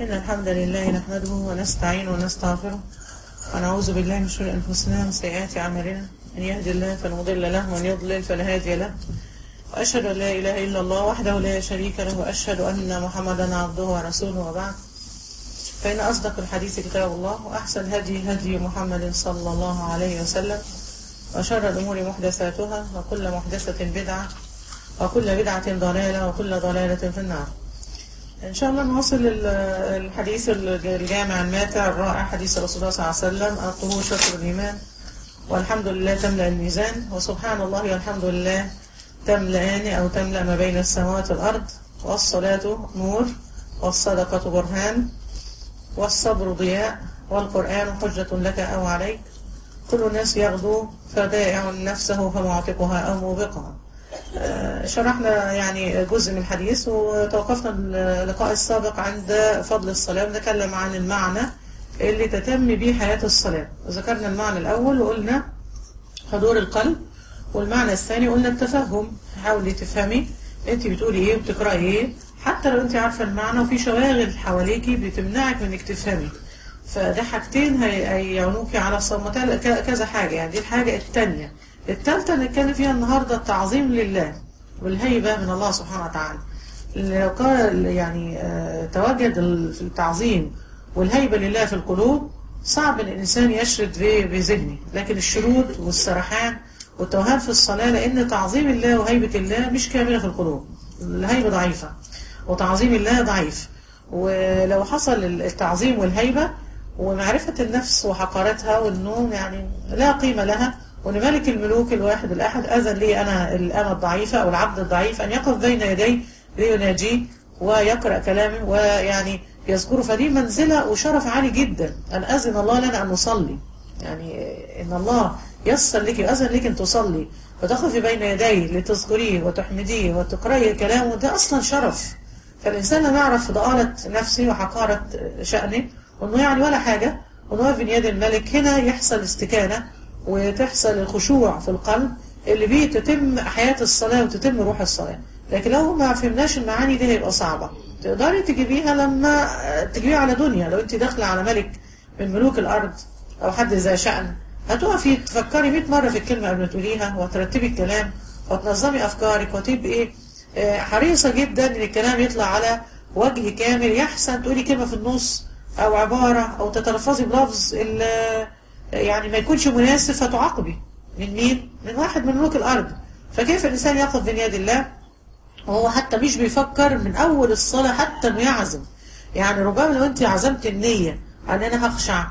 إن الحمد لله نحمده ونستعينه ونستغفره ونعوذ بالله من شرور أنفسنا ومن سيئات أعمالنا من يهد الله فلا مضل له ومن يضلل فلا هادي له وأشهد أن لا إله إلا الله وحده لا شريك له وأشهد أن محمدا عبده ورسوله وبعد فإن أصدق الحديث كتاب الله وأحسن هدي هدي محمد صلى الله عليه وسلم وشر الأمور محدثاتها وكل محدثة بدعة وكل بدعة ضلالة وكل ضلالة في النار إن شاء الله نواصل ال- الحديث الجامع الماتع الرائع حديث رسول الله صلى الله عليه وسلم الطهور شطر الإيمان والحمد لله تملأ الميزان وسبحان الله والحمد لله تملأان أو تملأ ما بين السماوات والأرض والصلاة نور والصدقة برهان والصبر ضياء والقرآن حجة لك أو عليك كل الناس يغدو فبائع نفسه فمعتقها أو موبقها آه، شرحنا يعني جزء من الحديث وتوقفنا اللقاء السابق عند فضل الصلاة ونتكلم عن المعنى اللي تتم به حياة الصلاة ذكرنا المعنى الأول وقلنا حضور القلب والمعنى الثاني قلنا التفهم حاولي تفهمي انت بتقولي ايه وبتقرأي ايه حتى لو انت عارفة المعنى وفي شواغل حواليكي بتمنعك من انك تفهمي فده حاجتين هي- هيعونوكي على الصمت كذا حاجة يعني دي الحاجة التانية التالتة اللي نتكلم فيها النهاردة التعظيم لله والهيبة من الله سبحانه وتعالى لو قال يعني آه، تواجد ال- في التعظيم والهيبة لله في القلوب صعب ان الانسان يشرد ب- بذهنه لكن الشرود والسرحان والتوهان في الصلاة لان تعظيم الله وهيبة الله مش كاملة في القلوب الهيبة ضعيفة وتعظيم الله ضعيف ولو حصل التعظيم والهيبة ومعرفة النفس وحقارتها وانه يعني لا قيمة لها وان ملك الملوك الواحد الاحد اذن لي انا الامة الضعيفة او العبد الضعيف ان يقف بين يديه ليناجيه ويقرأ كلامه ويعني يذكره فدي منزلة وشرف عالي جدا ان اذن الله لنا ان نصلي يعني ان الله يسر لك واذن لك ان تصلي وتقفي بين يديه لتذكريه وتحمديه وتقرأي كلامه ده اصلا شرف فالإنسان لما يعرف ضآلة نفسه وحقارة شأنه وإنه يعني ولا حاجة وإنه واقف بين يد الملك هنا يحصل استكانة وتحصل الخشوع في القلب اللي بيه تتم حياة الصلاة وتتم روح الصلاة لكن لو ما فهمناش المعاني دي هيبقى صعبة تقدري تجيبيها لما تجيبيها على دنيا لو انت داخلة على ملك من ملوك الأرض أو حد ذا شأن هتقفي تفكري 100 مرة في الكلمة قبل ما تقوليها وترتبي الكلام وتنظمي أفكارك وتبقي آه، حريصة جدا ان الكلام يطلع على وجه كامل يحسن تقولي كلمة في النص او عبارة او تتلفظي بلفظ ال- يعني ما يكونش مناسب فتعاقبي من مين؟ من واحد من ملوك الارض فكيف الانسان يقف بين يد الله وهو حتى مش بيفكر من اول الصلاة حتى انه يعزم يعني ربما لو انت عزمت النية ان انا هخشع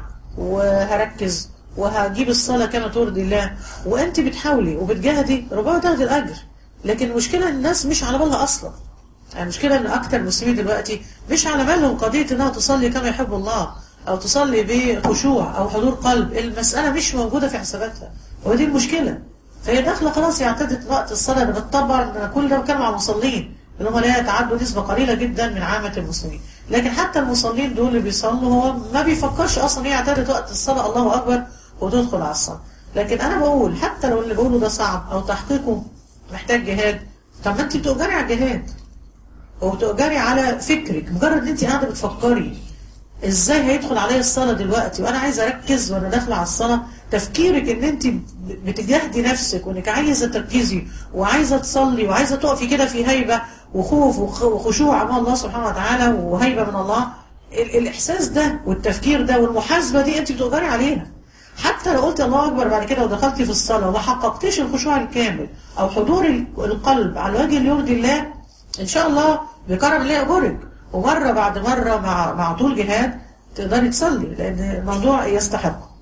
وهركز وهجيب الصلاة كما ترضي الله وانت بتحاولي وبتجاهدي ربما تاخدي الاجر لكن المشكلة ان الناس مش على بالها اصلا يعني المشكلة ان اكتر المسلمين دلوقتي مش على بالهم قضية انها تصلي كما يحب الله او تصلي بخشوع او حضور قلب المسألة مش موجودة في حساباتها ودي المشكلة فهي داخلة خلاص اعتدت وقت الصلاة ده بالطبع ان كل ده كان مع المصلين اللي هم لا يتعدوا نسبة قليلة جدا من عامة المسلمين لكن حتى المصلين دول اللي بيصلوا هو ما بيفكرش اصلا هي اعتدت وقت الصلاة الله اكبر وتدخل على الصلاة لكن انا بقول حتى لو اللي بقوله ده صعب او تحقيقه محتاج جهاد طب ما انت بتؤجري على الجهاد وبتؤجري على فكرك مجرد ان انت قاعده بتفكري ازاي هيدخل عليا الصلاه دلوقتي وانا عايزه اركز وانا داخله على الصلاه تفكيرك ان انت بتجاهدي نفسك وانك عايزه تركزي وعايزه تصلي وعايزه تقفي كده في هيبه وخوف وخ- وخشوع امام الله سبحانه وتعالى وهيبه من الله ال- الاحساس ده والتفكير ده والمحاسبه دي انت بتؤجري عليها حتى لو قلت الله اكبر بعد كده ودخلتي في الصلاه وما حققتيش الخشوع الكامل او حضور ال- القلب على الوجه اللي يرضي الله ان شاء الله بكرم الله اجرك ومره بعد مره مع مع طول جهاد تقدري تصلي لان الموضوع يستحق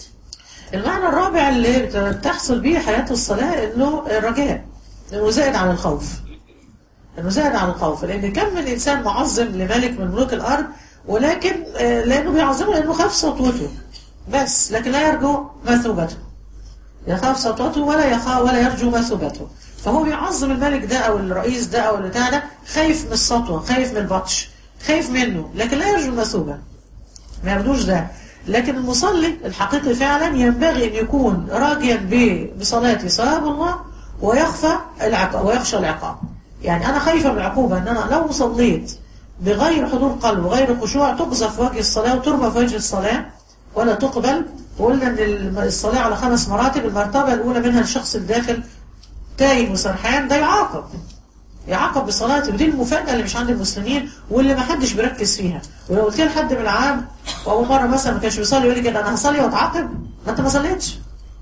المعنى الرابع اللي بت- بتحصل بيه حياه الصلاه انه الرجاء انه زائد عن الخوف انه زائد عن الخوف لان كم من انسان معظم لملك من ملوك الارض ولكن آه، لانه بيعظمه لانه خاف سطوته بس لكن لا يرجو مثوبته يخاف سطوته ولا يخاف ولا يرجو مثوبته فهو بيعظم الملك ده او الرئيس ده او البتاع ده خايف من السطوه خايف من البطش خايف منه لكن لا يرجو المثوبه ما يرجوش ده لكن المصلي الحقيقي فعلا ينبغي ان يكون راجيا ب- بصلاته ثواب الله ويخفى العقاب ويخشى العقاب يعني انا خايفه من العقوبه ان انا لو صليت بغير حضور قلب وغير خشوع تقذف في وجه الصلاة وترمى في وجه الصلاة ولا تقبل وقلنا ان الصلاة على خمس مراتب المرتبة الأولى منها الشخص الداخل تايه وسرحان ده يعاقب يعاقب بصلاته ودي المفاجأة اللي مش عند المسلمين واللي ما حدش بيركز فيها ولو قلت لحد من العام وأول مرة مثلا ما كانش بيصلي يقول لي كده أنا هصلي وأتعاقب ما أنت ما صليتش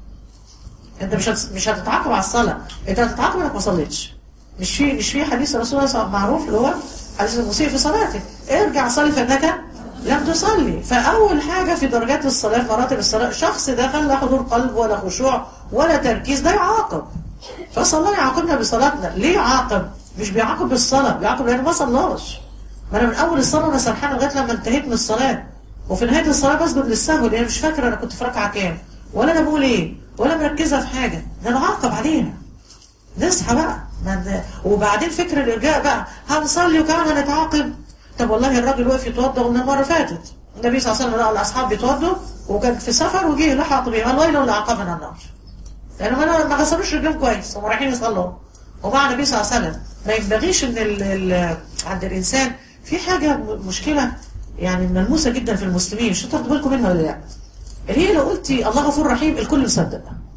أنت مش هت- مش هتتعاقب على الصلاة أنت هتتعاقب إنك ما صليتش مش في مش في حديث الرسول صلى الله عليه وسلم معروف اللي هو حديث المسيء في صلاته ارجع صلي فإنك لم تصلي فأول حاجة في درجات الصلاة في مراتب الصلاة شخص دخل لا حضور قلب ولا خشوع ولا تركيز ده يعاقب فصلى يعاقبنا بصلاتنا ليه يعاقب مش بيعاقب بالصلاة بيعاقب لأنه ما صلاش ما أنا من أول الصلاة أنا سرحان لغاية لما انتهيت من الصلاة وفي نهاية الصلاة بسجد للسهو لأن مش فاكرة أنا كنت في ركعة كام ولا أنا بقول إيه ولا مركزة في حاجة ده أنا بعاقب عليها نصحى بقى ما ن- وبعدين فكر الإرجاء بقى هنصلي وكمان هنتعاقب طب والله الراجل وقف يتوضا قلنا المرة فاتت النبي صلى الله عليه وسلم لقى الأصحاب بيتوضوا وكان في سفر وجه لحق بهم قال ويل لعقبنا النار لأنه ما ما غسلوش رجلهم كويس هم رايحين يصلوا ومع النبي صلى الله عليه وسلم ما ينبغيش ان ال ال عند الانسان في حاجه م- مشكله يعني ملموسه جدا في المسلمين مش هتاخدوا بالكم منها ولا لا اللي هي لو قلتي الله غفور رحيم الكل مصدق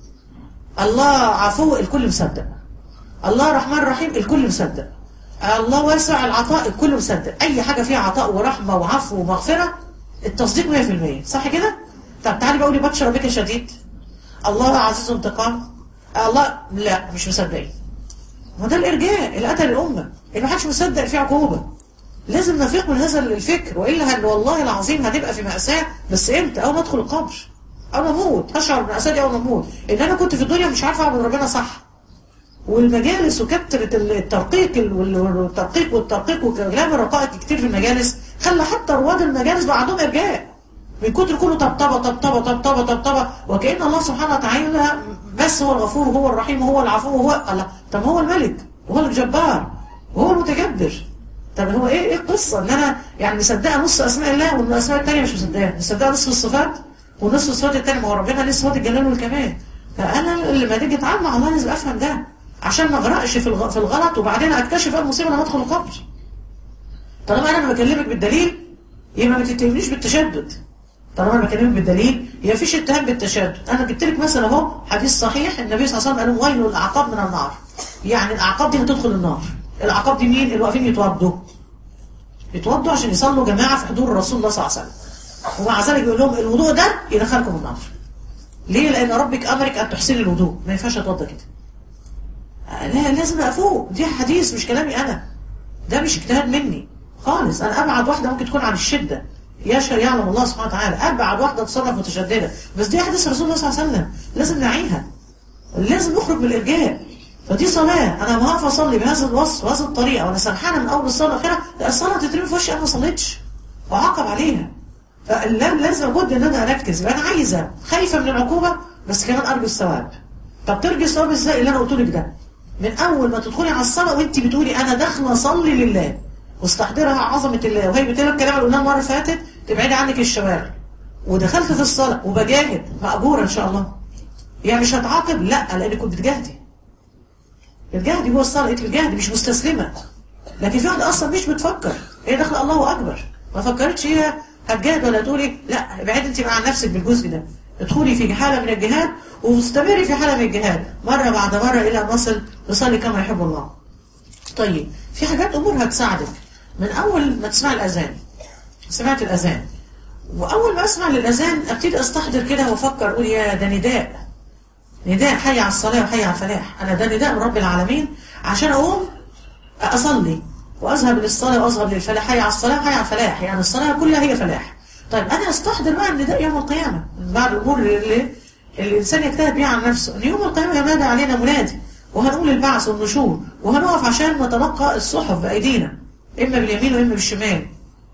الله عفو الكل مصدق الله رحمن رحيم الكل مصدق الله واسع العطاء الكل مصدق اي حاجه فيها عطاء ورحمه وعفو ومغفره التصديق 100% صح كده طب تعالي بقولي بطش ربك شديد الله عزيز انتقام الله لا مش مصدقين ما ده الارجاء اللي قتل الامه اللي ما حدش مصدق فيه عقوبه لازم نفيق من هذا الفكر والا هن والله العظيم هتبقى في ماساه بس امتى اول ما ادخل القبر اول ما اموت هشعر بمأساة دي اول ما اموت ان انا كنت في الدنيا مش عارفه اعبد ربنا صح والمجالس وكثرة الترقيق وال- والترقيق والترقيق وكلام الرقائق كتير في المجالس خلى حتى رواد المجالس بقى عندهم ارجاء من كتر كله طبطبه طبطبه طبطبه طبطبه وكأن الله سبحانه وتعالى بس هو الغفور وهو الرحيم وهو العفو وهو الله طب هو الملك وهو الجبار وهو المتجبر طب هو ايه ايه القصه ان انا يعني مصدقه نص اسماء الله والاسماء الثانيه مش مصدقاها مصدقه نصف الصفات ونصف الصفات الثانيه ما هو ربنا ليه صفات الجلال والكمال فانا لما تيجي اتعامل مع الله لازم افهم ده عشان ما اغرقش في الغ- في الغلط وبعدين اكتشف المصيبه لما ادخل القبر طالما انا بكلمك بالدليل يبقى ما تتهمنيش بالتشدد طالما انا بكلمك بالدليل يبقى فيش اتهام بالتشدد انا جبت لك مثلا اهو حديث صحيح النبي صلى الله عليه وسلم قال ويل الاعقاب من النار يعني الاعقاب دي هتدخل النار الاعقاب دي مين اللي واقفين يتوضوا يتوضوا عشان يصلوا جماعه في حضور رسول الله صلى الله عليه وسلم ومع ذلك يقول لهم الوضوء ده يدخلكم النار ليه لان ربك امرك ان تحسني الوضوء ما ينفعش اتوضى كده لا لازم افوق دي حديث مش كلامي انا ده مش اجتهاد مني خالص انا ابعد واحده ممكن تكون عن الشده يشهد يعلم الله سبحانه وتعالى ابعد واحده تصرف متشدده بس دي حديث رسول الله صلى الله عليه وسلم لازم نعيها لازم نخرج من الارجاء فدي صلاه انا ما هقف اصلي بهذا الوصف وهذه الطريقه وانا سرحانه من اول الصلاه لاخرها لا الصلاه تترمي في وشي انا ما صليتش واعاقب عليها فلازم لابد ان انا اركز يبقى انا عايزه خايفه من العقوبه بس كمان ارجو الثواب طب ترجي الثواب ازاي اللي انا قلت لك ده من اول ما تدخلي على الصلاه وانت بتقولي انا داخله اصلي لله واستحضرها عظمه الله وهي بتقول الكلام اللي قلناه المره اللي فاتت تبعدي عنك الشوارع ودخلت في الصلاه وبجاهد ماجوره ان شاء الله يعني مش هتعاقب لا لانك كنت بتجاهدي بتجاهدي جوه الصلاه انت بتجاهدي مش مستسلمه لكن في واحده اصلا مش بتفكر هي داخله الله اكبر ما فكرتش هي هتجاهد ولا تقولي لا ابعدي انت مع نفسك بالجزء ده ادخلي في حاله من الجهاد واستمري في حاله من الجهاد مره بعد مره الى ان نصل نصلي كما يحب الله طيب في حاجات امور هتساعدك من اول ما تسمع الاذان سمعت الاذان واول ما اسمع للاذان ابتدي استحضر كده وافكر اقول يا ده نداء نداء حي على الصلاه وحي على الفلاح انا ده نداء من رب العالمين عشان اقوم اصلي واذهب للصلاه واذهب للفلاح حي على الصلاه وحي على الفلاح يعني الصلاه كلها هي فلاح طيب انا استحضر بقى النداء يوم القيامه من بعد الامور اللي, اللي الانسان يجتهد بيها عن نفسه ان يوم القيامه ينادى علينا منادي وهنقول البعث والنشور وهنقف عشان نتلقى الصحف بايدينا اما باليمين واما بالشمال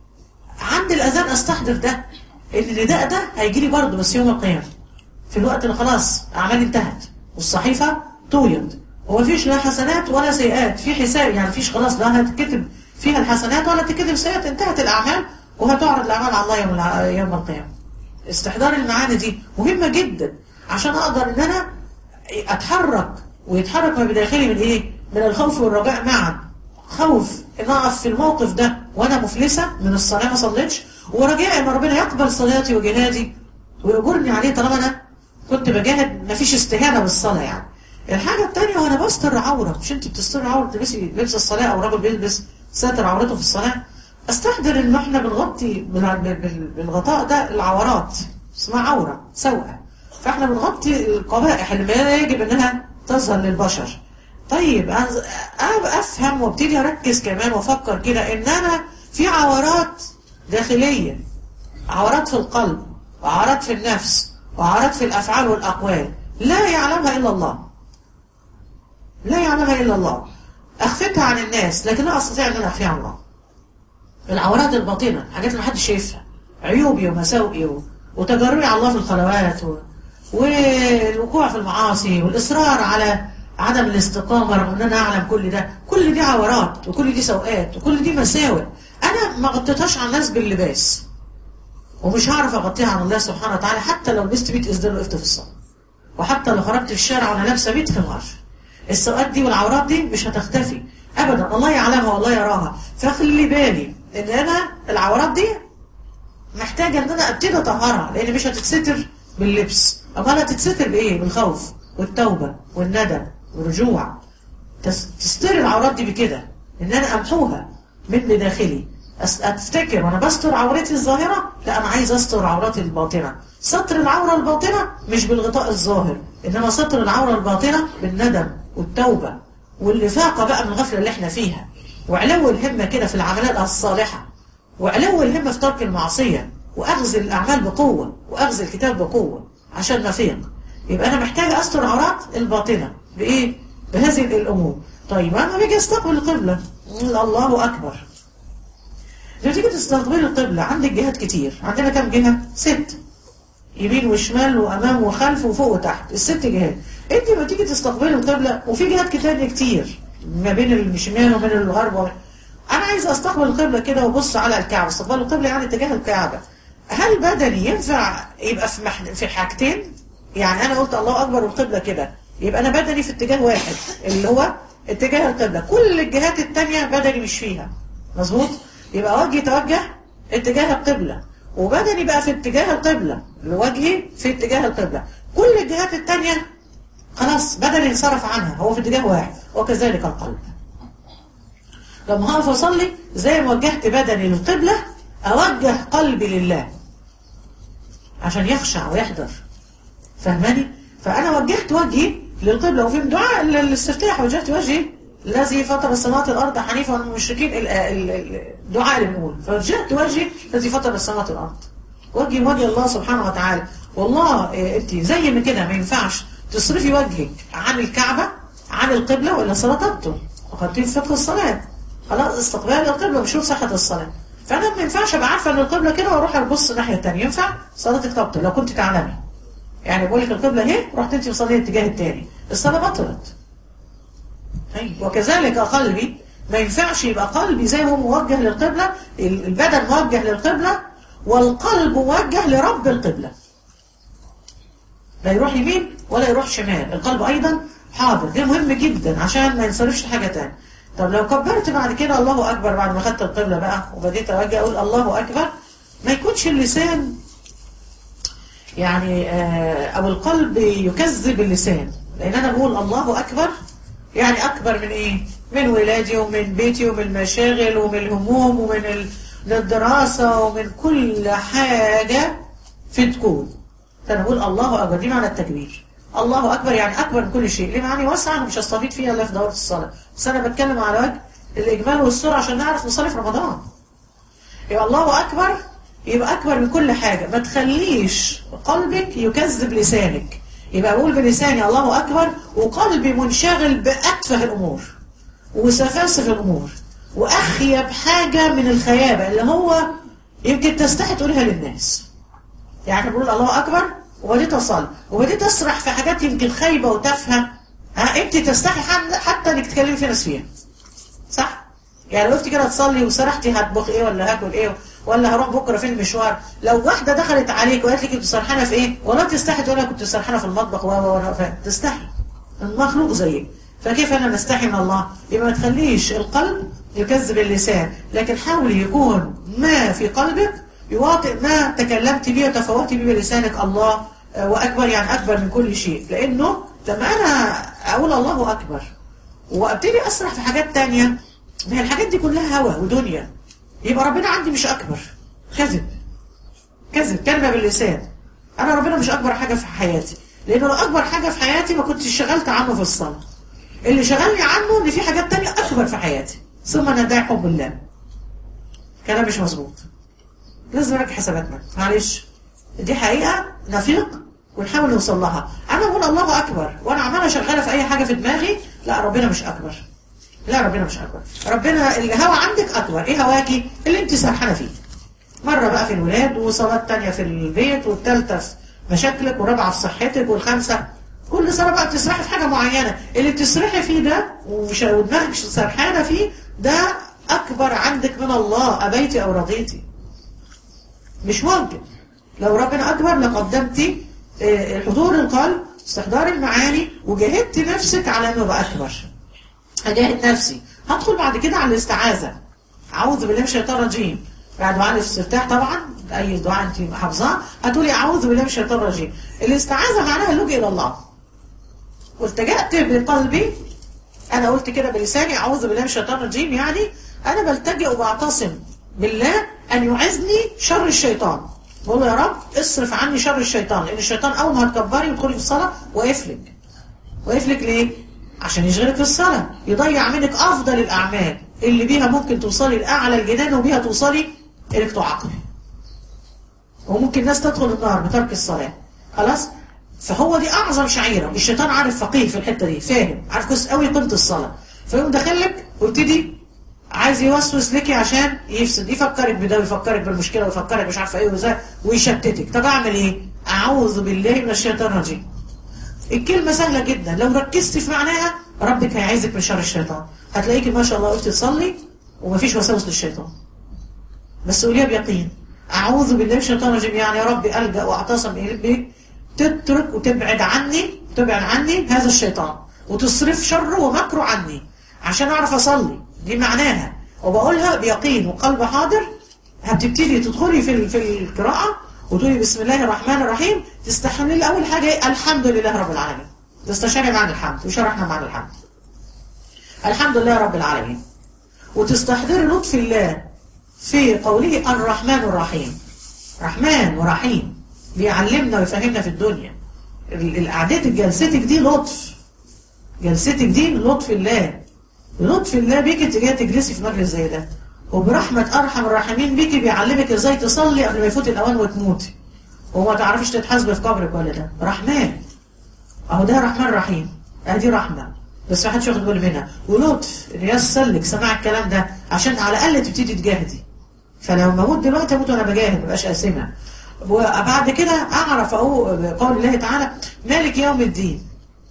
عند الاذان استحضر ده ان النداء ده هيجي لي برضه بس يوم القيامه في الوقت اللي خلاص اعمالي انتهت والصحيفه طويت ومفيش لا حسنات ولا سيئات في حساب يعني مفيش خلاص لا هتكتب فيها الحسنات ولا تكتب السيئات انتهت الاعمال وهتعرض الاعمال على الله يوم الع- يوم القيامه استحضار المعاني دي مهمه جدا عشان اقدر ان انا اتحرك ويتحرك ما بداخلي من ايه من الخوف والرجاء معا خوف ان اقف في الموقف ده وانا مفلسه من الصلاه ما صليتش ورجاء ان ربنا يقبل صلاتي وجهادي ويأجرني عليه طالما انا كنت بجاهد مفيش استهانه بالصلاه يعني الحاجه الثانيه وانا بستر عوره مش انت بتستر عوره تلبسي لبس الصلاه او راجل بيلبس ساتر عورته في الصلاه استحضر ان احنا بنغطي بال- بال- بالغطاء ده العورات اسمها عوره سوءه فاحنا بنغطي القبائح اللي ما يجب انها تظهر للبشر طيب أنا- أنا افهم وابتدي اركز كمان وافكر كده ان انا في عورات داخليه عورات في القلب وعورات في النفس وعورات في الافعال والاقوال لا يعلمها الا الله لا يعلمها الا الله اخفتها عن الناس لكن لا استطيع ان انا اخفيها عن الله العورات الباطنه حاجات اللي محدش شايفها عيوبي ومساوئي و... وتجرؤي على الله في الخلوات و... والوقوع في المعاصي والاصرار على عدم الاستقامه رغم ان انا اعلم كل ده كل دي عورات وكل دي سوءات وكل دي مساوئ انا ما غطيتهاش على الناس باللباس ومش هعرف اغطيها عن الله سبحانه وتعالى حتى لو لبست 100 اسدال وقفت في الصلاه وحتى لو خرجت في الشارع وانا لابسه 100 خمار السوءات دي والعورات دي مش هتختفي ابدا الله يعلمها والله يراها فخلي بالي ان انا العورات دي محتاجه ان انا ابتدي اطهرها لان مش هتتستر باللبس امال هتتستر بايه بالخوف والتوبه والندم والرجوع تس- تستر العورات دي بكده ان انا امحوها من بداخلي أس- افتكر وانا بستر عورتي الظاهره لا انا عايز استر عوراتي الباطنه ستر العوره الباطنه مش بالغطاء الظاهر انما ستر العوره الباطنه بالندم والتوبه والافاقه بقى من الغفله اللي احنا فيها وعلو الهمه كده في العملات الصالحه وعلو الهمه في ترك المعصيه واخذ الاعمال بقوه واخذ الكتاب بقوه عشان نفيق يبقى انا محتاج استر عورات الباطنه بايه بهذه الامور طيب انا باجي استقبل القبله الله اكبر لما تيجي تستقبل القبله عندك جهات كتير عندنا كم جهه ست يمين وشمال وامام وخلف وفوق وتحت الست جهات انت لما تيجي تستقبلي القبله وفي جهات تانية كتير ما بين الشمال وبين الغرب وبين انا عايز استقبل القبله كده وابص على الكعبه استقبال القبله يعني اتجاه الكعبه هل بدني ينفع يبقى في مح... في حاجتين يعني انا قلت الله اكبر والقبله كده يبقى انا بدني في اتجاه واحد اللي هو اتجاه القبله كل الجهات التانية بدني مش فيها مظبوط يبقى وجهي توجه اتجاه القبله وبدني بقى في اتجاه القبله وجهي في اتجاه القبله كل الجهات التانية خلاص بدني انصرف عنها هو في اتجاه واحد وكذلك القلب لما هقف اصلي زي ما وجهت بدني للقبلة اوجه قلبي لله عشان يخشع ويحضر فاهماني فانا وجهت وجهي للقبلة وفي دعاء ال- الاستفتاح وجهت وجهي الذي فطر السماوات والارض حنيفا من المشركين ال- ال- ال- الدعاء اللي بنقول فوجهت وجهي الذي فطر السماوات والارض وجهي وجه الله سبحانه وتعالى والله إيه، انت زي ما كده ما ينفعش تصرفي وجهك عن الكعبة عن القبلة ولا صلاة تبطل وخدتيه في فقه الصلاة خلاص استقبال القبلة بشوف صحة الصلاة فأنا ما ينفعش أبقى عارفة إن القبلة كده وأروح أبص الناحية التانية ينفع صلاتك تبطل لو كنت تعلمي يعني بقول لك القبلة اهي رحت أنت مصلية الاتجاه التاني الصلاة بطلت أيوة. وكذلك قلبي ما ينفعش يبقى قلبي زي ما هو موجه للقبلة البدن موجه للقبلة والقلب موجه لرب القبلة لا يروح يمين ولا يروح شمال القلب أيضا حاضر ده مهم جدا عشان ما ينصرفش حاجة تانية طب لو كبرت بعد كده الله أكبر بعد ما خدت القبلة بقى وبديت أوجه أقول الله أكبر ما يكونش اللسان يعني آه، أو القلب يكذب اللسان لأن أنا بقول الله أكبر يعني أكبر من إيه؟ من ولادي ومن بيتي ومن المشاغل ومن الهموم ومن ال- من الدراسة ومن كل حاجة في الكون فأنا بقول الله أكبر دي معنى التكبير الله أكبر يعني أكبر من كل شيء ليه معاني واسعة أنا مش هستفيد فيها إلا في دورة الصلاة بس أنا بتكلم على وجه الإجمال والسرعة عشان نعرف نصلي في رمضان يبقى الله أكبر يبقى أكبر من كل حاجة ما تخليش قلبك يكذب لسانك يبقى بقول بلساني الله أكبر وقلبي منشغل بأتفه الأمور وسفاسف الأمور وأخيب حاجة من الخيابة اللي هو يمكن تستحي تقولها للناس يعني بقول الله أكبر وبديت أصلي وبديت أسرح في حاجات يمكن خايبة وتافهة ها أنت تستحي حد- حتى إنك تكلمي في ناس فيها صح؟ يعني لو وقفت كده تصلي وسرحتي هطبخ ايه ولا هاكل ايه ولا هروح بكره فين مشوار لو واحده دخلت عليك وقالت لك كنت سرحانه في ايه ولا تستحي تقول لها كنت سرحانه في المطبخ و و و ف- تستحي المخلوق زيك فكيف انا نستحي من الله يبقى ما تخليش القلب يكذب اللسان لكن حاول يكون ما في قلبك يواطئ ما تكلمت به وتفوهت به بلسانك الله وأكبر يعني أكبر من كل شيء لأنه لما أنا أقول الله أكبر وابتدي أسرح في حاجات تانية ما هي الحاجات دي كلها هوى ودنيا يبقى ربنا عندي مش أكبر كذب كذب كلمة باللسان أنا ربنا مش أكبر حاجة في حياتي لأنه لو أكبر حاجة في حياتي ما كنتش شغلت عنه في الصلاة اللي شغلني عنه إن في حاجات تانية أكبر في حياتي ثم ندعي حب الله كلام مش مظبوط لازم نراجع حساباتنا معلش دي حقيقة نفيق ونحاول نوصل لها انا بقول الله اكبر وانا عماله شغاله في اي حاجه في دماغي لا ربنا مش اكبر لا ربنا مش اكبر ربنا الهوى عندك اكبر ايه هواكي اللي انت سرحانه فيه مره بقى في الولاد وصلاه تانية في البيت والثالثه في مشاكلك والرابعه في صحتك والخامسه كل صلاه بقى بتسرحي في حاجه معينه اللي بتسرحي فيه ده ومش- ودماغك سرحانه فيه ده اكبر عندك من الله ابيتي او رضيتي مش ممكن لو ربنا أكبر لقدمت آه، حضور القلب استحضار المعاني وجاهدت نفسك على أنه يبقى أكبر هجاهد نفسي هدخل بعد كده على الاستعاذة أعوذ بالله من الشيطان الرجيم بعد دعاء الاستفتاح طبعا أي دعاء أنت حافظاه هتقولي أعوذ بالله من الشيطان الرجيم الاستعاذة معناها اللجوء إلى الله والتجأت بقلبي أنا قلت كده بلساني أعوذ بالله من الشيطان الرجيم يعني أنا بلتجئ وبعتصم بالله أن يعزني شر الشيطان بقول له يا رب اصرف عني شر الشيطان لأن الشيطان أول ما هتكبري وتدخلي في الصلاة وقفلك وقفلك ليه؟ عشان يشغلك في الصلاة يضيع منك أفضل الأعمال اللي بيها ممكن توصلي لأعلى الجنان وبيها توصلي إنك تعاقبي وممكن ناس تدخل النار بترك الصلاة خلاص فهو دي اعظم شعيره الشيطان عارف فقيه في الحته دي فاهم عارف كويس قوي قيمه الصلاه فيقوم داخلك ويبتدي عايز يوسوس لك عشان يفسد يفكرك بده ويفكرك بالمشكله ويفكرك مش عارفه ايه وازاي ويشتتك طب اعمل ايه اعوذ بالله من الشيطان الرجيم الكلمه سهله جدا لو ركزت في معناها ربك هيعزك من شر الشيطان هتلاقيك ما شاء الله قلت تصلي ومفيش وساوس للشيطان بس قوليها بيقين أعوذ بالله من الشيطان الرجيم يعني يا ربي ألجأ وأعتصم بك تترك وتبعد عني تبعد عني هذا الشيطان وتصرف شره ومكره عني عشان أعرف أصلي دي معناها وبقولها بيقين وقلب حاضر هتبتدي تدخلي في ال- في القراءة وتقولي بسم الله الرحمن الرحيم تستحملي أول حاجة إيه؟ الحمد لله رب العالمين تستشعري معنى الحمد وشرحنا معنى الحمد الحمد لله رب العالمين وتستحضري لطف الله في قوله الرحمن الرحيم رحمن ورحيم بيعلمنا ويفهمنا في الدنيا ال- القعدتك جلستك دي لطف جلستك دي لطف الله لطف الله بيك انت جايه تجلسي في مجلس زي ده وبرحمة أرحم الراحمين بيكي بيعلمك ازاي تصلي قبل ما يفوت الأوان وتموتي وما تعرفيش تتحاسبي في قبرك ولا ده رحمن اهو ده رحمن رحيم ادي رحمه بس ما حدش واخد باله منها ولطف ان ييسر لك سماع الكلام ده عشان على الاقل تبتدي تجاهدي فلو موت دلوقتي اموت وانا بجاهد ما بقاش قاسمه وبعد كده اعرف اهو قول الله تعالى مالك يوم الدين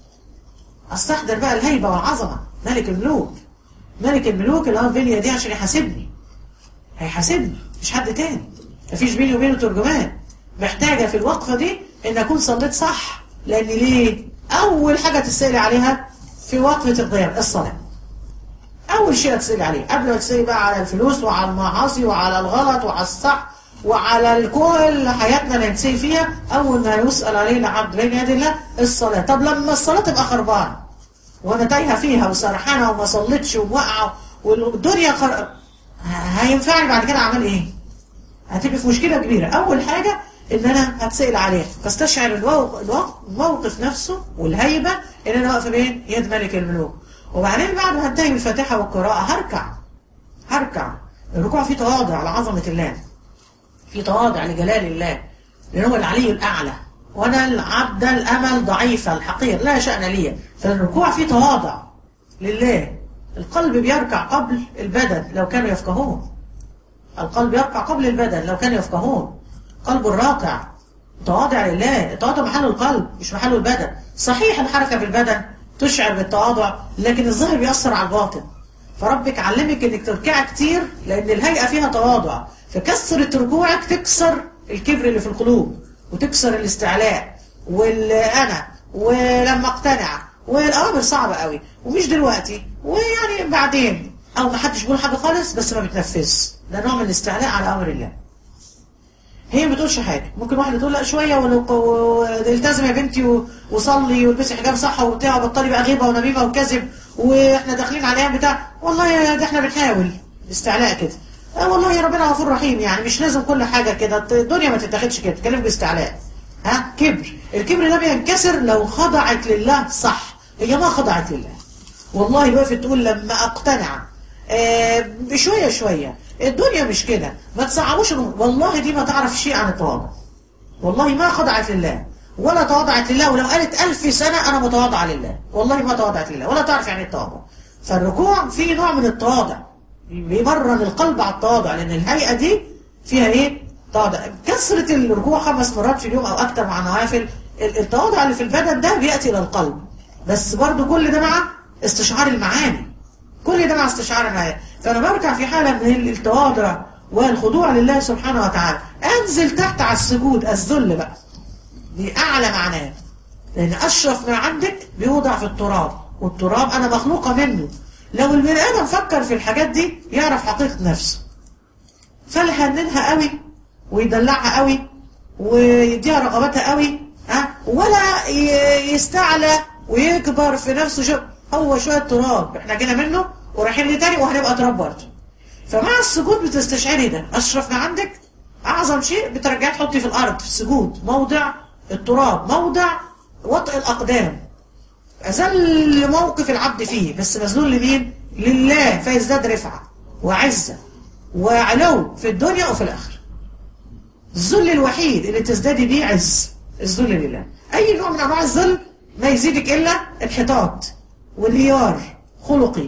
استحضر بقى الهيبه والعظمه ملك الملوك ملك الملوك اللي هو بين يديه عشان يحاسبني هيحاسبني مش حد تاني مفيش بيني وبينه ترجمان محتاجه في الوقفه دي ان اكون صليت صح لان ليه اول حاجه تسالي عليها في وقفه الضيام الصلاه اول شيء تسالي عليه قبل ما تسالي بقى على الفلوس وعلى المعاصي وعلى الغلط وعلى الصح وعلى كل حياتنا اللي نسي فيها اول ما يسال علينا عبد بين يدي الله الصلاه طب لما الصلاه تبقى خربانه وانا تايهه فيها وسرحانه وما صليتش وواقعه والدنيا خر... هينفعني بعد كده اعمل ايه؟ هتبقى في مشكله كبيره اول حاجه ان انا هتسال عليها فاستشعر الوو- الوق- الموقف نفسه والهيبه ان انا واقفه بين يد ملك الملوك وبعدين بعد ما انتهي من الفاتحه والقراءه هركع هركع الركوع فيه تواضع لعظمه الله في تواضع لجلال الله لأن هو العلي الأعلى وأنا العبد الأمل ضعيفة الحقير لا شأن لي فالركوع فيه تواضع لله القلب بيركع قبل البدن لو كانوا يفقهون القلب يركع قبل البدن لو كانوا يفقهون قلب الراكع تواضع لله التواضع محل القلب مش محل البدن صحيح الحركة بالبدن تشعر بالتواضع لكن الظاهر بيأثر على الباطن فربك علمك انك تركعي كتير لان الهيئة فيها تواضع فكسرة ركوعك تكسر الكبر اللي في القلوب وتكسر الاستعلاء والانا ولما اقتنع والامر صعبة قوي ومش دلوقتي ويعني بعدين او ما حدش بيقول حاجه خالص بس ما بتنفذش ده نوع من الاستعلاء على امر الله هي ما بتقولش حاجه ممكن واحده تقول لا شويه ولو ولو التزم يا بنتي و- وصلي والبسي حجاب صح وبتاع وبطلي بقى غيبه ونميمه وكذب واحنا داخلين على ايام بتاع والله يا ده احنا بنحاول استعلاء كده اه والله يا ربنا غفور رحيم يعني مش لازم كل حاجه كده الدنيا ما تتاخدش كده تتكلم باستعلاء ها كبر الكبر ده بينكسر لو خضعت لله صح هي ما خضعت لله والله وقفت تقول لما اقتنع آه، بشويه شويه الدنيا مش كده ما تصعبوش الأمور. والله دي ما تعرف شيء عن التواضع والله ما خضعت لله ولا تواضعت لله ولو قالت ألف سنة أنا متواضعة لله والله ما تواضعت لله ولا تعرف يعني التواضع فالركوع فيه نوع من التواضع بيمرن القلب على التواضع لأن الهيئة دي فيها إيه؟ تواضع كثرة الركوع خمس مرات في اليوم أو أكتر مع نوافل ال- التواضع اللي في البدن ده بيأتي إلى القلب بس برضو كل ده مع استشعار المعاني كل ده مع استشعار المعاني فأنا بركع في حالة من التواضع والخضوع لله سبحانه وتعالى أنزل تحت على السجود الذل بقى دي أعلى معناه لأن أشرف ما عندك بيوضع في التراب والتراب أنا مخلوقة منه لو البني آدم فكر في الحاجات دي يعرف حقيقة نفسه فلهننها قوي ويدلعها قوي ويديها رغبتها قوي ها ولا ي- يستعلى ويكبر في نفسه شو هو شوية تراب احنا جينا منه ورايحين ليه تاني وهنبقى تراب برضه فمع السجود بتستشعري ده أشرف ما عندك أعظم شيء بترجعي تحطي في الأرض في السجود موضع التراب موضع وطئ الأقدام أذل موقف العبد فيه بس مذلول لمين؟ لله فيزداد رفعة وعزة وعلو في الدنيا وفي الآخرة الذل الوحيد اللي تزدادي بيه عز الذل لله أي نوع من أنواع الذل ما يزيدك إلا انحطاط وانهيار خلقي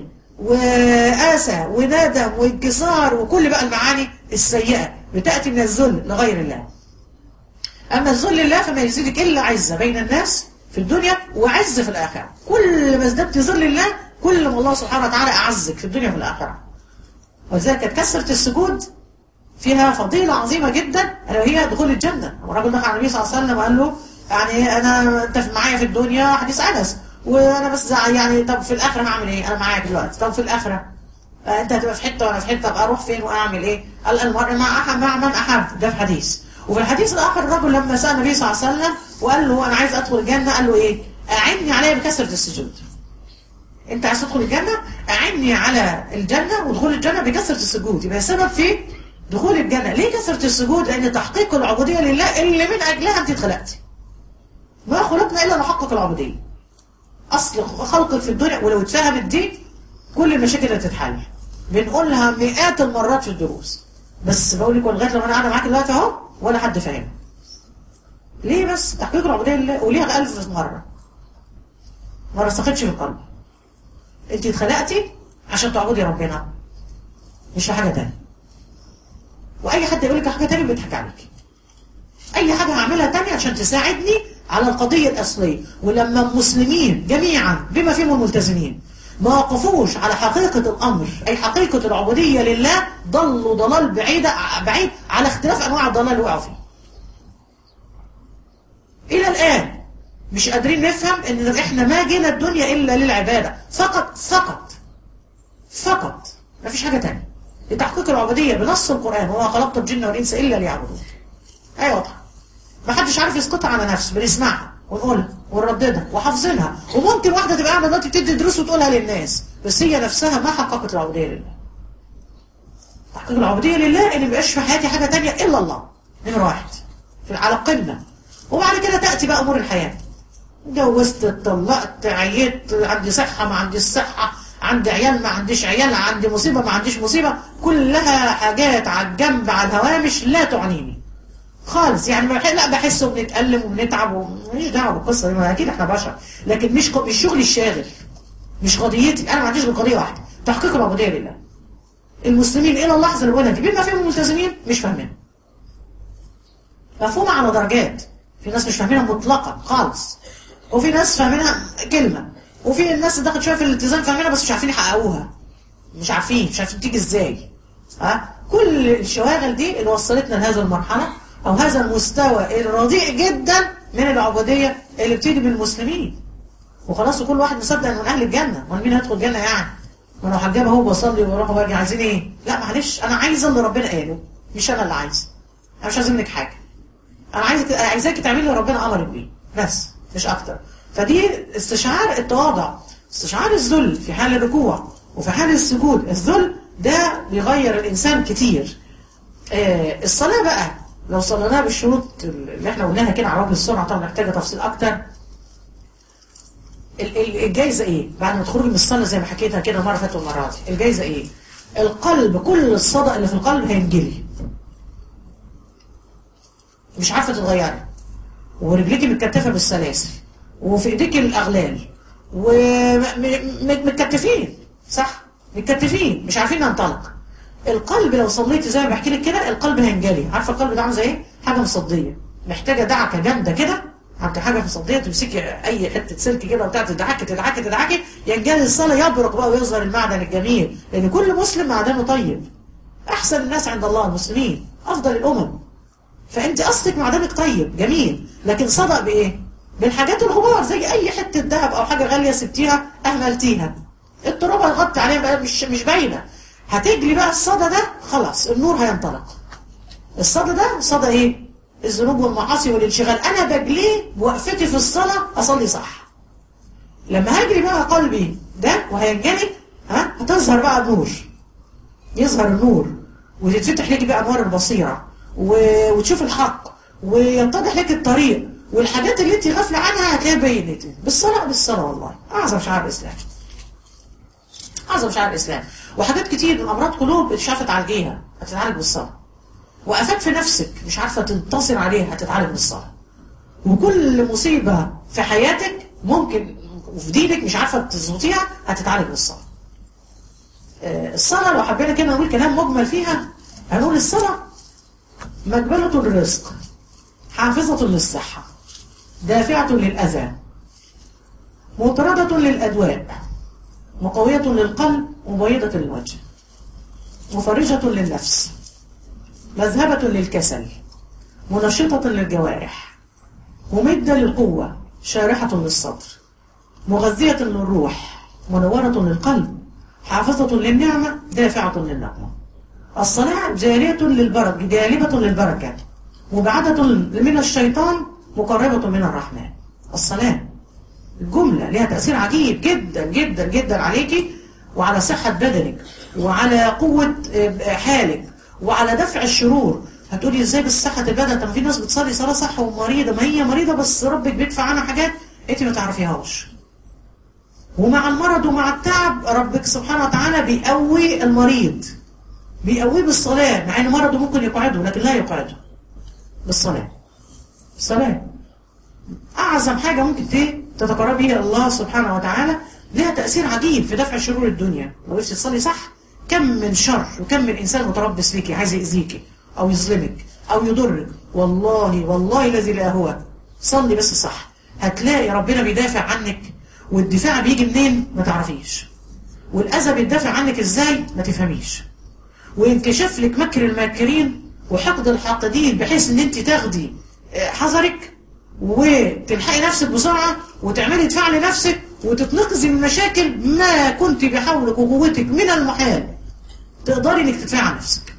وآسى وندم وانكسار وكل بقى المعاني السيئة بتأتي من الذل لغير الله أما الذل لله فما يزيدك إلا عزة بين الناس في الدنيا وعز في الآخرة كل ما ازددت ذل الله كل ما الله سبحانه وتعالى أعزك في الدنيا وفي الآخرة ولذلك كانت كثرة السجود فيها فضيلة عظيمة جدا ألا وهي دخول الجنة الراجل دخل على النبي صلى الله عليه وسلم وقال له يعني أنا أنت معايا في الدنيا حديث أنس وأنا بس يعني طب في الآخرة هعمل إيه؟ أنا معاك دلوقتي طب في الآخرة آه، أنت هتبقى في حتة وأنا في حتة طب أروح فين وأعمل إيه؟ قال المرء مع أحد مع من أحب ده في حديث وفي الحديث الآخر الرجل لما سأل النبي صلى الله عليه وسلم وقال له أنا عايز أدخل الجنة قال له إيه؟ أعني عليا بكثرة السجود انت عايز تدخل الجنة اعني على الجنة ودخول الجنة بكثرة السجود يبقى سبب في دخول الجنة ليه كثرة السجود لان تحقيق العبودية لله اللي من اجلها انت اتخلقتي ما خلقنا الا نحقق العبودية اصل خلقك في الدنيا ولو اتفهمت دي كل المشاكل هتتحل بنقولها مئات المرات في الدروس بس بقول لك لغايه لما انا قاعده معاك دلوقتي اهو ولا حد فاهم ليه بس تحقيق العبودية لله وليها ألف مرة ما رسختش في القلب انت اتخلقتي عشان تعبدي ربنا مش في حاجه تانية واي حد يقول لك حاجه تانية بيضحك عليك اي حاجه هعملها تانية عشان تساعدني على القضيه الاصليه ولما المسلمين جميعا بما فيهم الملتزمين ما وقفوش على حقيقة الأمر أي حقيقة العبودية لله ضلوا ضلال بعيد بعيد على اختلاف أنواع الضلال اللي وقعوا فيه إلى الآن مش قادرين نفهم ان احنا ما جينا الدنيا الا للعبادة فقط فقط فقط ما فيش حاجة تانية لتحقيق العبودية بنص القرآن وما خلقت الجن والإنس إلا ليعبدون أي واضحة ما حدش عارف يسقطها على نفسه بنسمعها ونقولها ونرددها وحافظينها وممكن واحدة تبقى قاعدة دلوقتي بتدي دروس وتقولها للناس بس هي نفسها ما حققت العبودية لله تحقيق العبودية لله اللي مبقاش في حياتي حاجة تانية إلا الله نمرة واحد في على القمة وبعد كده تأتي بقى أمور الحياة اتجوزت اتطلقت عييت عندي صحة ما عنديش صحة عندي عيال ما عنديش عيال عندي مصيبة ما عنديش مصيبة كلها حاجات على الجنب على الهوامش لا تعنيني خالص يعني بح... لا بحس وبنتألم وبنتعب وماليش دعوه بالقصه دي ما اكيد احنا بشر لكن مش ق... مش شغلي الشاغل مش قضيتي انا ما عنديش غير قضيه واحده تحقيق العبوديه لله المسلمين الى اللحظه اللي بقولها دي بما فيهم الملتزمين مش فاهمين مفهومه على درجات في ناس مش فاهمينها مطلقا خالص وفي ناس فاهمينها كلمة وفي الناس اللي دخلت شويه في الالتزام فاهمينها بس مش عارفين يحققوها مش عارفين مش عارفين تيجي ازاي ها كل الشواغل دي اللي وصلتنا لهذه المرحلة او هذا المستوى الرديء جدا من العبودية اللي بتيجي من المسلمين وخلاص وكل واحد مصدق انه من اهل الجنة ومن مين هيدخل الجنة يعني وانا حجابه اهو بصلي وبروح واجي عايزين ايه لا معلش انا عايزه اللي ربنا قاله مش انا اللي عايزه انا مش عايز منك حاجه انا عايزك عايزاك تعملي اللي ربنا امرك بيه بس مش اكتر فدي استشعار التواضع استشعار الذل في حال الركوع وفي حال السجود الذل ده بيغير الانسان كتير آه الصلاه بقى لو صليناها بالشروط اللي احنا قلناها كده على وجه السرعه طبعا محتاجه تفصيل اكتر ال- ال- الجايزه ايه بعد ما تخرجي من الصلاه زي ما حكيتها كده المره اللي فاتت والمره دي الجايزه ايه القلب كل الصدى اللي في القلب هينجلي مش عارفه تتغيري ورجليكي متكتفه بالسلاسل وفي ايديك الاغلال ومتكتفين صح متكتفين مش عارفين ننطلق القلب لو صليتي زي ما بحكي لك كده القلب هينجلي عارفه القلب ده عامل زي ايه حاجه مصديه محتاجه دعكه جامده كده عند حاجه مصديه تمسكي اي حته سلك كده وبتاع تدعكي تدعكي تدعكي ينجلي الصلاه يبرق بقى ويظهر المعدن الجميل لان كل مسلم معدنه طيب احسن الناس عند الله المسلمين افضل الامم فانت اصلك معدنك طيب جميل لكن صدق بايه بالحاجات الغبار زي اي حته ذهب او حاجه غاليه سبتيها اهملتيها التراب هتغطي عليها بقى مش مش باينه هتجري بقى الصدى ده خلاص النور هينطلق الصدى ده صدى ايه الذنوب والمعاصي والانشغال انا بجليه بوقفتي في الصلاه اصلي صح لما هجري بقى قلبي ده وهينجلي ها هتظهر بقى النور يظهر النور وتتفتح لك بقى انوار البصيره و- وتشوف الحق ويتضح لك الطريق والحاجات اللي انت غافله عنها هتلاقيها بينت بالصلاه بالصلاه والله اعظم شعار الاسلام اعظم شعار الاسلام وحاجات كتير من امراض قلوب مش عارفه تعالجيها هتتعالج بالصلاه وافات في نفسك مش عارفه تنتصر عليها هتتعالج بالصلاه وكل مصيبه في حياتك ممكن وفي دينك مش عارفه تظبطيها هتتعالج بالصلاه آه، الصلاه لو حبينا كده نقول كلام مجمل فيها هنقول الصلاه مقبله للرزق حافظه للصحه دافعه للاذى مطردة للأدواء مقوية للقلب مبيضة للوجه مفرجة للنفس مذهبة للكسل منشطة للجوارح ممدة للقوة شارحة للصدر مغذية للروح منورة للقلب حافظة للنعمة دافعة للنقمة الصلاة جالية للبركة جالبة للبركة مبعدة من الشيطان مقربة من الرحمن الصلاة الجملة لها تأثير عجيب جدا جدا جدا عليكي وعلى صحة بدنك وعلى قوة آه، حالك وعلى دفع الشرور هتقولي ازاي بس صحة البدن طب في ناس بتصلي صلاة صح ومريضة ما هي مريضة بس ربك بيدفع عنها حاجات انت ما تعرفيهاش ومع المرض ومع التعب ربك سبحانه وتعالى بيقوي المريض بيقويه بالصلاة مع ان مرضه ممكن يقعده لكن لا يقعده بالصلاة الصلاة أعظم حاجة ممكن ت- تتقربي بيها الله سبحانه وتعالى لها تأثير عجيب في دفع شرور الدنيا لو وقفتي تصلي صح كم من شر وكم من إنسان متربص بيكي عايز يأذيكي أو يظلمك أو يضرك والله والله الذي لا هو صلي بس صح هتلاقي ربنا بيدافع عنك والدفاع بيجي منين ما تعرفيش والأذى بيدافع عنك إزاي ما تفهميش وانكشاف لك مكر الماكرين وحقد الحاقدين بحيث ان انت تاخدي آه، حذرك وتلحقي نفسك بسرعة وتعملي دفاع لنفسك وتتنقذي من مشاكل ما كنت بحولك وقوتك من المحال تقدري انك تدفعي عن نفسك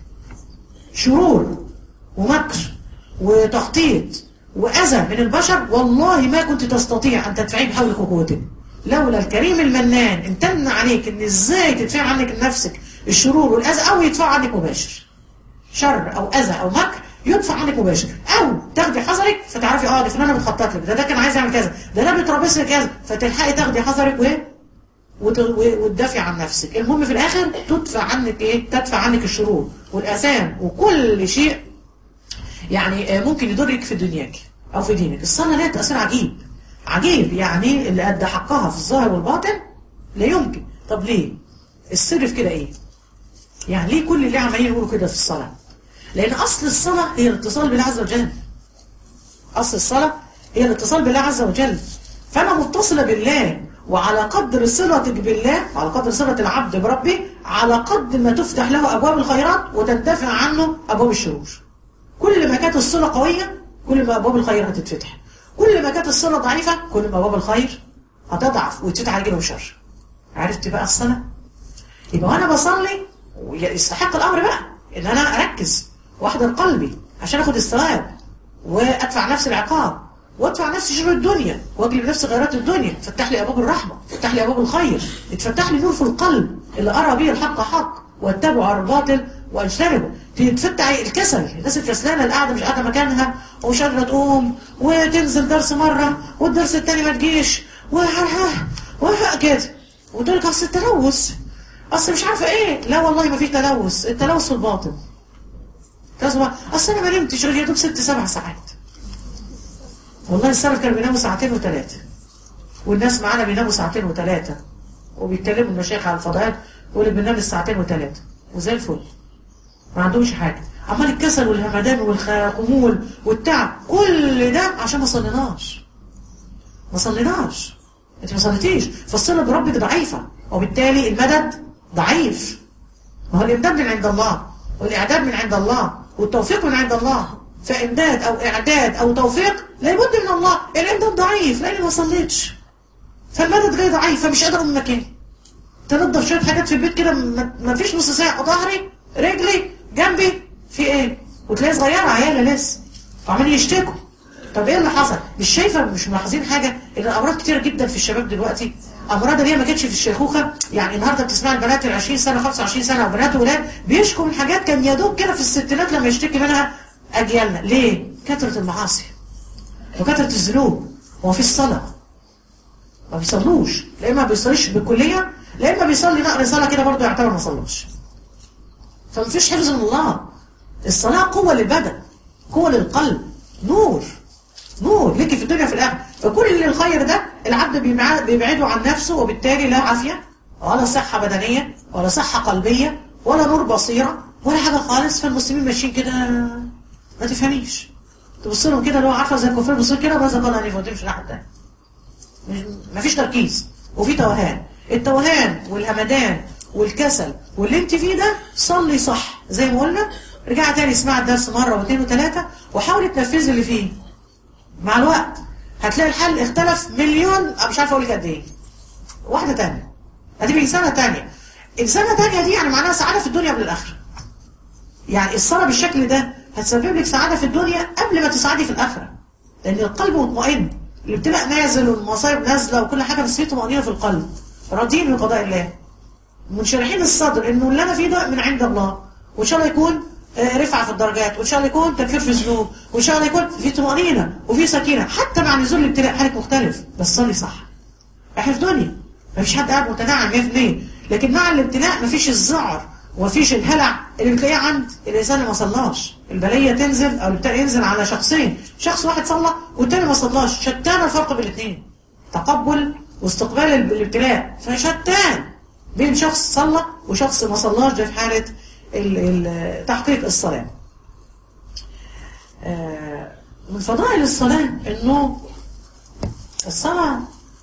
شرور ومكر وتخطيط وأذى من البشر والله ما كنت تستطيع أن تدفعيه بحولك وقوتك لولا الكريم المنان امتن عليك ان ازاي تدفع عنك نفسك الشرور والأذى أو يدفع عنك مباشر شر أو أذى أو مكر يدفع عنك مباشر أو تاخدي حذرك فتعرفي اه ده فلانة بتخطط لك ده ده كان عايز يعمل كذا ده ده بيتربص لك كذا فتلحقي تاخدي حذرك وايه وت- و- وتدافع عن نفسك المهم في الآخر تدفع عنك ايه تدفع عنك الشرور والآثام وكل شيء يعني آه، ممكن يضرك في دنياك أو في دينك الصلاة لها تأثير عجيب عجيب يعني اللي أدى حقها في الظاهر والباطن لا يمكن طب ليه السر في كده ايه يعني ليه كل اللي عمالين يقولوا كده في الصلاة لأن أصل الصلاة هي الاتصال بالله عز وجل أصل الصلاة هي الاتصال بالله عز وجل فأنا متصلة بالله وعلى قدر صلتك بالله وعلى قدر صلة العبد بربه على قدر ما تفتح له أبواب الخيرات وتندفع عنه أبواب الشرور كل ما كانت الصلة قوية كل ما أبواب الخير هتتفتح كل ما كانت الصلة ضعيفة كل ما أبواب الخير هتضعف ويتفتح على جنب الشر عرفت بقى الصلاة يبقى وانا بصلي يستحق الامر بقى ان انا اركز واحضر قلبي عشان اخد الثواب وادفع نفسي العقاب وادفع نفسي شر الدنيا واجلب نفسي غيرات الدنيا فتح لي ابواب الرحمه فتح لي ابواب الخير اتفتح لي نور في القلب اللي ارى به الحق حق واتبع على الباطل واجتنبه تفتح الكسل الناس الكسلانه اللي قاعده مش قاعده مكانها ومش قادره تقوم وتنزل درس مره والدرس التاني ما تجيش وها وها كده وتقول لك اصل التلوث اصل مش عارفه ايه لا والله ما في تلوث التلوث في الباطن اصل انا ما نمتش غير يا دوب ست سبع ساعات والله السلف كانوا بيناموا ساعتين وثلاثه والناس معانا بيناموا ساعتين وثلاثه وبيتكلموا المشايخ على الفضائيات واللي بينام الساعتين وثلاثه وزي الفل ما عندهمش حاجه عمال الكسل والهمدان والخمول والتعب كل ده عشان ما صليناش ما صليناش انت ما صليتيش فالصله بربك ضعيفه وبالتالي المدد ضعيف ما هو الامداد من عند الله والاعداد من عند الله والتوفيق من عند الله فامداد او اعداد او توفيق لابد من الله الامداد ضعيف لاني ما صليتش فالمدد جاي ضعيف فمش قادر من مكاني تنضف شويه حاجات في البيت كده ما فيش نص ساعه ظهري رجلي جنبي في ايه وتلاقي صغيره عياله لسه وعمالين يشتكوا طب ايه اللي حصل مش شايفه مش ملاحظين حاجه ان الامراض كتير جدا في الشباب دلوقتي امراض اللي هي ما كانتش في الشيخوخه يعني النهارده بتسمع البنات ال 20 سنه 25 سنه وبنات وولاد بيشكوا من حاجات كان يا دوب كده في الستينات لما يشتكي منها اجيالنا ليه كثره المعاصي وكثره الذنوب هو في الصلاه ما بيصلوش لا اما ما بيصليش بالكليه لا اما بيصلي نقر صلاه كده برضه يعتبر ما صلاش فمفيش حفظ من الله الصلاه قوه للبدن قوه للقلب نور نور ليكي في الدنيا في الاخره فكل الخير ده العبد بيبعده عن نفسه وبالتالي لا عافيه ولا صحه بدنيه ولا صحه قلبيه ولا نور بصيره ولا حاجه خالص فالمسلمين ماشيين كده ما تفهميش تبص لهم كده اللي هو عارفه زي الكفار بص كده بس قال انا وتمشي ناحيه الثانيه مفيش تركيز وفي توهان التوهان والهمدان والكسل واللي انت فيه ده صلي صح زي ما قلنا رجع تاني اسمع الدرس مرة واثنين وثلاثة وحاولي تنفذي اللي فيه مع الوقت هتلاقي الحل اختلف مليون مش عارفه اقول لك قد ايه واحدة تانية هتبقى انسانة تانية انسانة تانية دي يعني معناها سعادة في الدنيا قبل الاخرة يعني الصلاة بالشكل ده هتسبب لك سعادة في الدنيا قبل ما تسعدي في الاخرة لان القلب مطمئن الابتلاء نازل والمصايب نازلة وكل حاجة بس في طمأنينة في القلب راضيين بقضاء الله منشرحين الصدر انه اللي انا فيه ده من عند الله وان شاء الله يكون رفعه في الدرجات وان شاء الله يكون تكفير في الذنوب وان شاء الله يكون في طمانينه وفي سكينه حتى مع نزول الابتلاء حالك مختلف بس صلي صح احنا في دنيا ما فيش حد قاعد متنعم 100% لكن مع الابتلاء ما فيش الذعر ومفيش الهلع اللي بتلاقيه عند الانسان اللي ما صلاش البليه تنزل او الابتلاء ينزل على شخصين شخص واحد صلى والتاني ما صلاش شتان الفرق بين الاثنين تقبل واستقبال الابتلاء فشتان بين شخص صلى وشخص ما صلاش ده في حالة ال ال تحقيق الصلاة من فضائل الصلاة انه الصلاة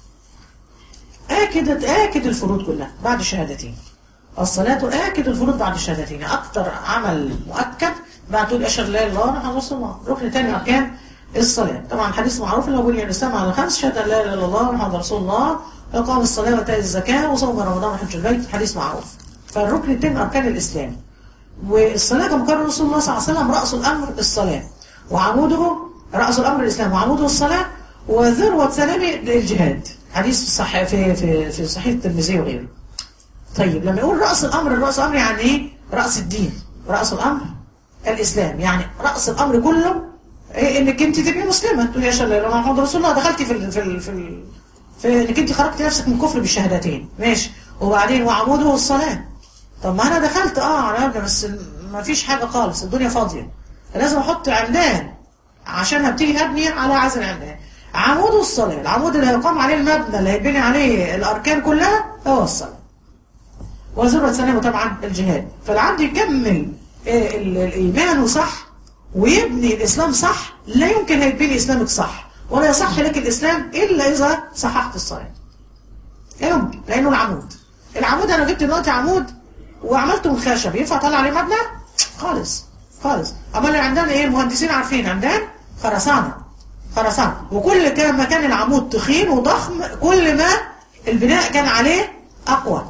آكد آكد الفروض كلها بعد الشهادتين الصلاة آكد الفروض بعد الشهادتين أكثر عمل مؤكد بعد تقول أشهد لا إله إلا الله محمد رسول الله ركن ثاني أركان الصلاة طبعا الحديث معروف اللي هو بني الإسلام على خمس شهادة لا إله إلا الله محمد رسول الله إقام الصلاة وإيتاء الزكاة وصوم رمضان وحج البيت حديث معروف فالركن الثاني أركان الإسلام والصلاة كما قال رسول الله صلى الله عليه وسلم رأس الأمر الصلاة وعموده رأس الأمر الإسلام وعموده الصلاة وذروة سلامه الجهاد حديث صح في في في صحيح الترمذي وغيره طيب لما يقول رأس الأمر رأس الأمر يعني إيه رأس الدين رأس الأمر الإسلام يعني رأس الأمر كله إيه إنك أنت تبقي مسلمة تقول يا شاء الله محمد رسول الله دخلتي في ال في ال في, ال في إنك أنت خرجتي نفسك من كفر بالشهادتين ماشي وبعدين وعموده الصلاة طب ما أنا دخلت أه على مبنى بس ما فيش حاجة خالص الدنيا فاضية لازم أحط عمدان عشان هبتدي أبني على عزل العمدان عمود الصلاة العمود اللي هيقام عليه المبنى اللي هيبني عليه الأركان كلها هو الصلاة وزرة سلامه طبعا الجهاد فالعبد يكمل الإيمان صح ويبني الإسلام صح لا يمكن هيبني إسلامك صح ولا يصح لك الإسلام إلا إذا صححت الصلاة لا يمكن لأنه العمود العمود أنا جبت دلوقتي عمود وعملته من خشب ينفع أطلع عليه مبنى خالص خالص أما اللي عندنا إيه المهندسين عارفين عندنا خرسانة خرسانة وكل كان ما كان العمود تخين وضخم كل ما البناء كان عليه أقوى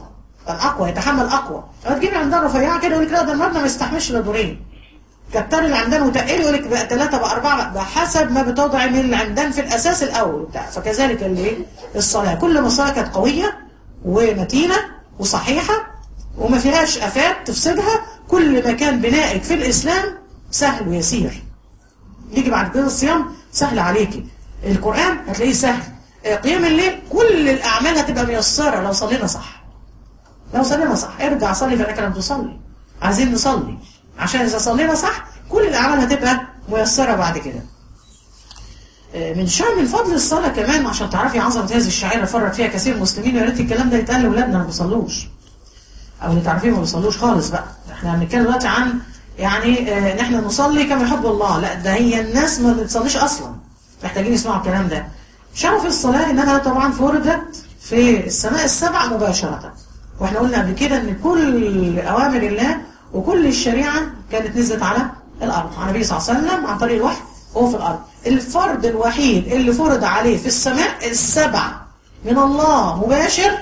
كان اقوى يتحمل اقوى هتجيبي عمدان رفيعه كده يقول لك لا ده المبنى ما يستحملش الا دورين كتر العمدان وتقلي يقول لك بقى ثلاثه بقى اربعه بقى حسب ما بتوضع من العمدان في الاساس الاول بتاع فكذلك اللي الصلاه كل ما الصلاه كانت قويه ومتينه وصحيحه وما فيهاش افات تفسدها كل ما كان بنائك في الاسلام سهل ويسير يجي بعد كده الصيام سهل عليكي القران هتلاقيه سهل قيام الليل كل الاعمال هتبقى ميسره لو صلينا صح لو صلينا صح ارجع صلي فانك لم تصلي عايزين نصلي عشان اذا صلينا صح كل الاعمال هتبقى ميسره بعد كده من شأن من فضل الصلاة كمان عشان تعرفي عظمة هذه الشعيرة فرط فيها كثير المسلمين يا ريت الكلام ده يتقال لأولادنا ما بيصلوش أو اللي تعرفيه ما بيصلوش خالص بقى احنا بنتكلم دلوقتي عن يعني ان احنا نصلي كما يحب الله لا ده هي الناس ما بتصليش أصلا محتاجين يسمعوا الكلام ده شرف الصلاة إنها طبعا فرضت في السماء السبع مباشرة واحنا قلنا قبل كده ان كل أوامر الله وكل الشريعة كانت نزلت على الأرض على النبي صلى الله عليه وسلم عن طريق الوحي وهو في الأرض الفرض الوحيد اللي فرض عليه في السماء السبع من الله مباشر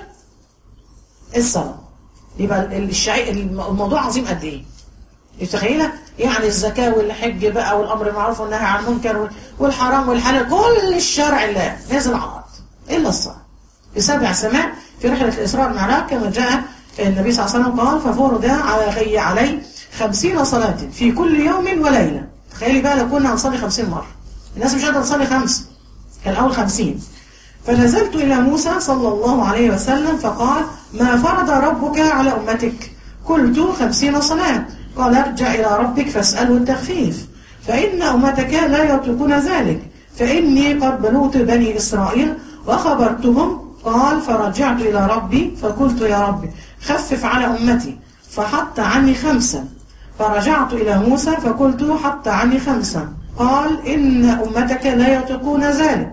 الصلاة يبقى الشعي... الموضوع عظيم قد ايه متخيله يعني الزكاة والحج بقى والأمر بالمعروف والنهي عن المنكر والحرام والحلال كل الشرع الله نازل على الأرض إلا الصلاة بسبع سماء في رحلة الإسراء والمعراج كما جاء النبي صلى الله عليه وسلم قال ففرض علي علي خمسين صلاة في كل يوم وليلة تخيلي بقى لو كنا هنصلي خمسين مرة الناس مش قادرة تصلي خمس كان الأول خمسين فنزلت إلى موسى صلى الله عليه وسلم فقال ما فرض ربك على أمتك قلت خمسين صلاة قال ارجع إلى ربك فاسأله التخفيف فإن أمتك لا يطلقون ذلك فإني قد بلوت بني إسرائيل وخبرتهم قال فرجعت إلى ربي فقلت يا ربي خفف على أمتي فحط عني خمسا فرجعت إلى موسى فقلت حط عني خمسا قال إن أمتك لا يطيقون ذلك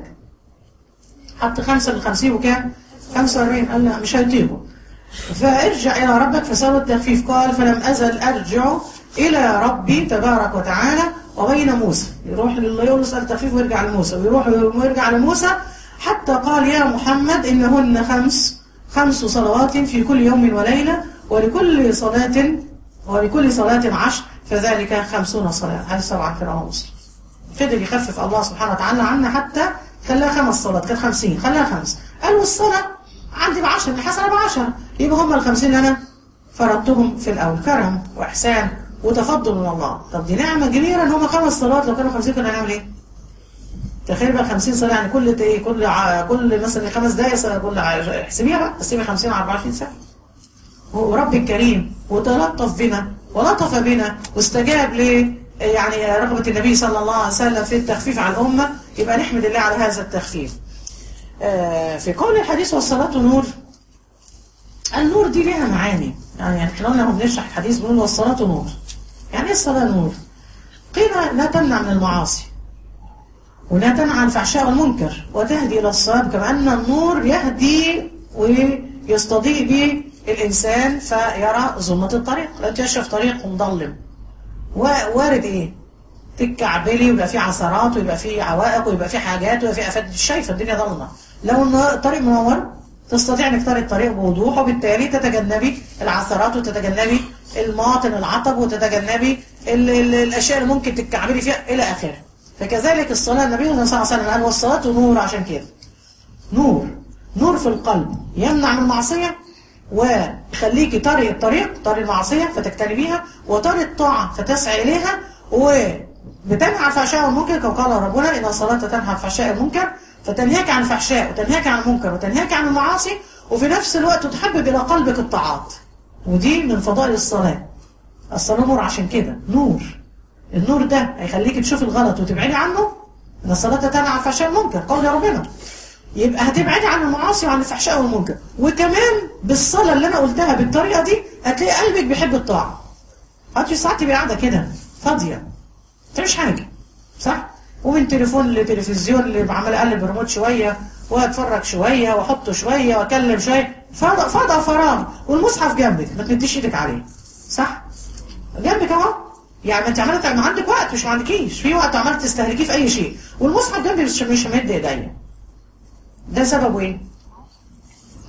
حط خمسة من خمسين وكام خمسة واربعين قال لا مش هيطيقوا فارجع إلى ربك فسوى التخفيف قال فلم أزل أرجع إلى ربي تبارك وتعالى وبين موسى يروح لله يقول يسأل التخفيف ويرجع لموسى ويروح ويرجع لموسى حتى قال يا محمد إنهن خمس خمس صلوات في كل يوم وليلة ولكل صلاة ولكل صلاة عشر فذلك خمسون صلاة هذا طبعا في رواه مسلم فضل يخفف الله سبحانه وتعالى عنا حتى خلاها خمس صلوات كانت خمسين خلاها خمس قالوا الصلاة عندي بعشر الحسنة بعشر يبقى هم الخمسين اللي أنا فرضتهم في الأول كرم وإحسان وتفضل من الله طب دي نعمة كبيرة إن هم خمس صلوات لو كانوا خمسين كنا هنعمل إيه؟ تخيل بقى 50 صلاة يعني كل ايه كل ع... كل مثلا خمس دقايق صلاة كل ع... احسبيها بقى قسمي 50 على 24 ساعة ورب الكريم وتلطف بنا ولطف بنا واستجاب ل يعني رغبة النبي صلى الله عليه وسلم في التخفيف على الأمة يبقى نحمد الله على هذا التخفيف آه في قول الحديث والصلاة نور النور دي ليها معاني يعني احنا لما بنشرح الحديث بنقول والصلاة نور يعني ايه الصلاة نور؟ قيل لا تمنع من المعاصي ولا تنهى عن الفحشاء والمنكر وتهدي إلى الصواب كما أن النور يهدي ويستضيء به الإنسان فيرى ظلمة الطريق لا تشرف طريق مظلم وارد إيه تتكعبلي ويبقى فيه عثرات ويبقى فيه عوائق ويبقى فيه حاجات ويبقى فيه أفات مش شايفة الدنيا ضلمة لو الطريق منور تستطيع انك ترى الطريق بوضوح وبالتالي تتجنبي العثرات وتتجنبي المواطن العطب وتتجنبي ال ال الاشياء اللي ممكن تتكعبلي فيها الى اخره فكذلك الصلاة النبي صلى الله عليه وسلم قال والصلاة نور عشان كده نور نور في القلب يمنع من المعصية ويخليكي طريق الطريق طريق المعصية فتجتنبيها وطريق الطاعة فتسعي إليها وبتنهى عن الفحشاء والمنكر كما قال ربنا إن الصلاة تنهى عن الفحشاء والمنكر فتنهاك عن الفحشاء وتنهاك عن المنكر وتنهاك عن المعاصي وفي نفس الوقت تحبب إلى قلبك الطاعات ودي من فضائل الصلاة الصلاة نور عشان كده نور النور ده هيخليك تشوف الغلط وتبعدي عنه ان الصلاه تنهى عن الفحشاء والمنكر قول ربنا يبقى هتبعدي عن المعاصي وعن الفحشاء والمنكر وكمان بالصلاه اللي انا قلتها بالطريقه دي هتلاقي قلبك بيحب الطاعه هاتي ساعات تبقى قاعده كده فاضيه مش حاجه صح ومن تليفون لتلفزيون اللي عمال اقلب الريموت شويه واتفرج شويه واحطه شويه واكلم شويه فاضى فاضى فراغ والمصحف جنبك ما تمديش ايدك عليه صح جنبك اهو يعني ما انت عماله ما عندك وقت مش ما عندكيش في وقت عماله تستهلكيه في اي شيء والمصحف جنبي مش مش همد ايديا ده سببه ايه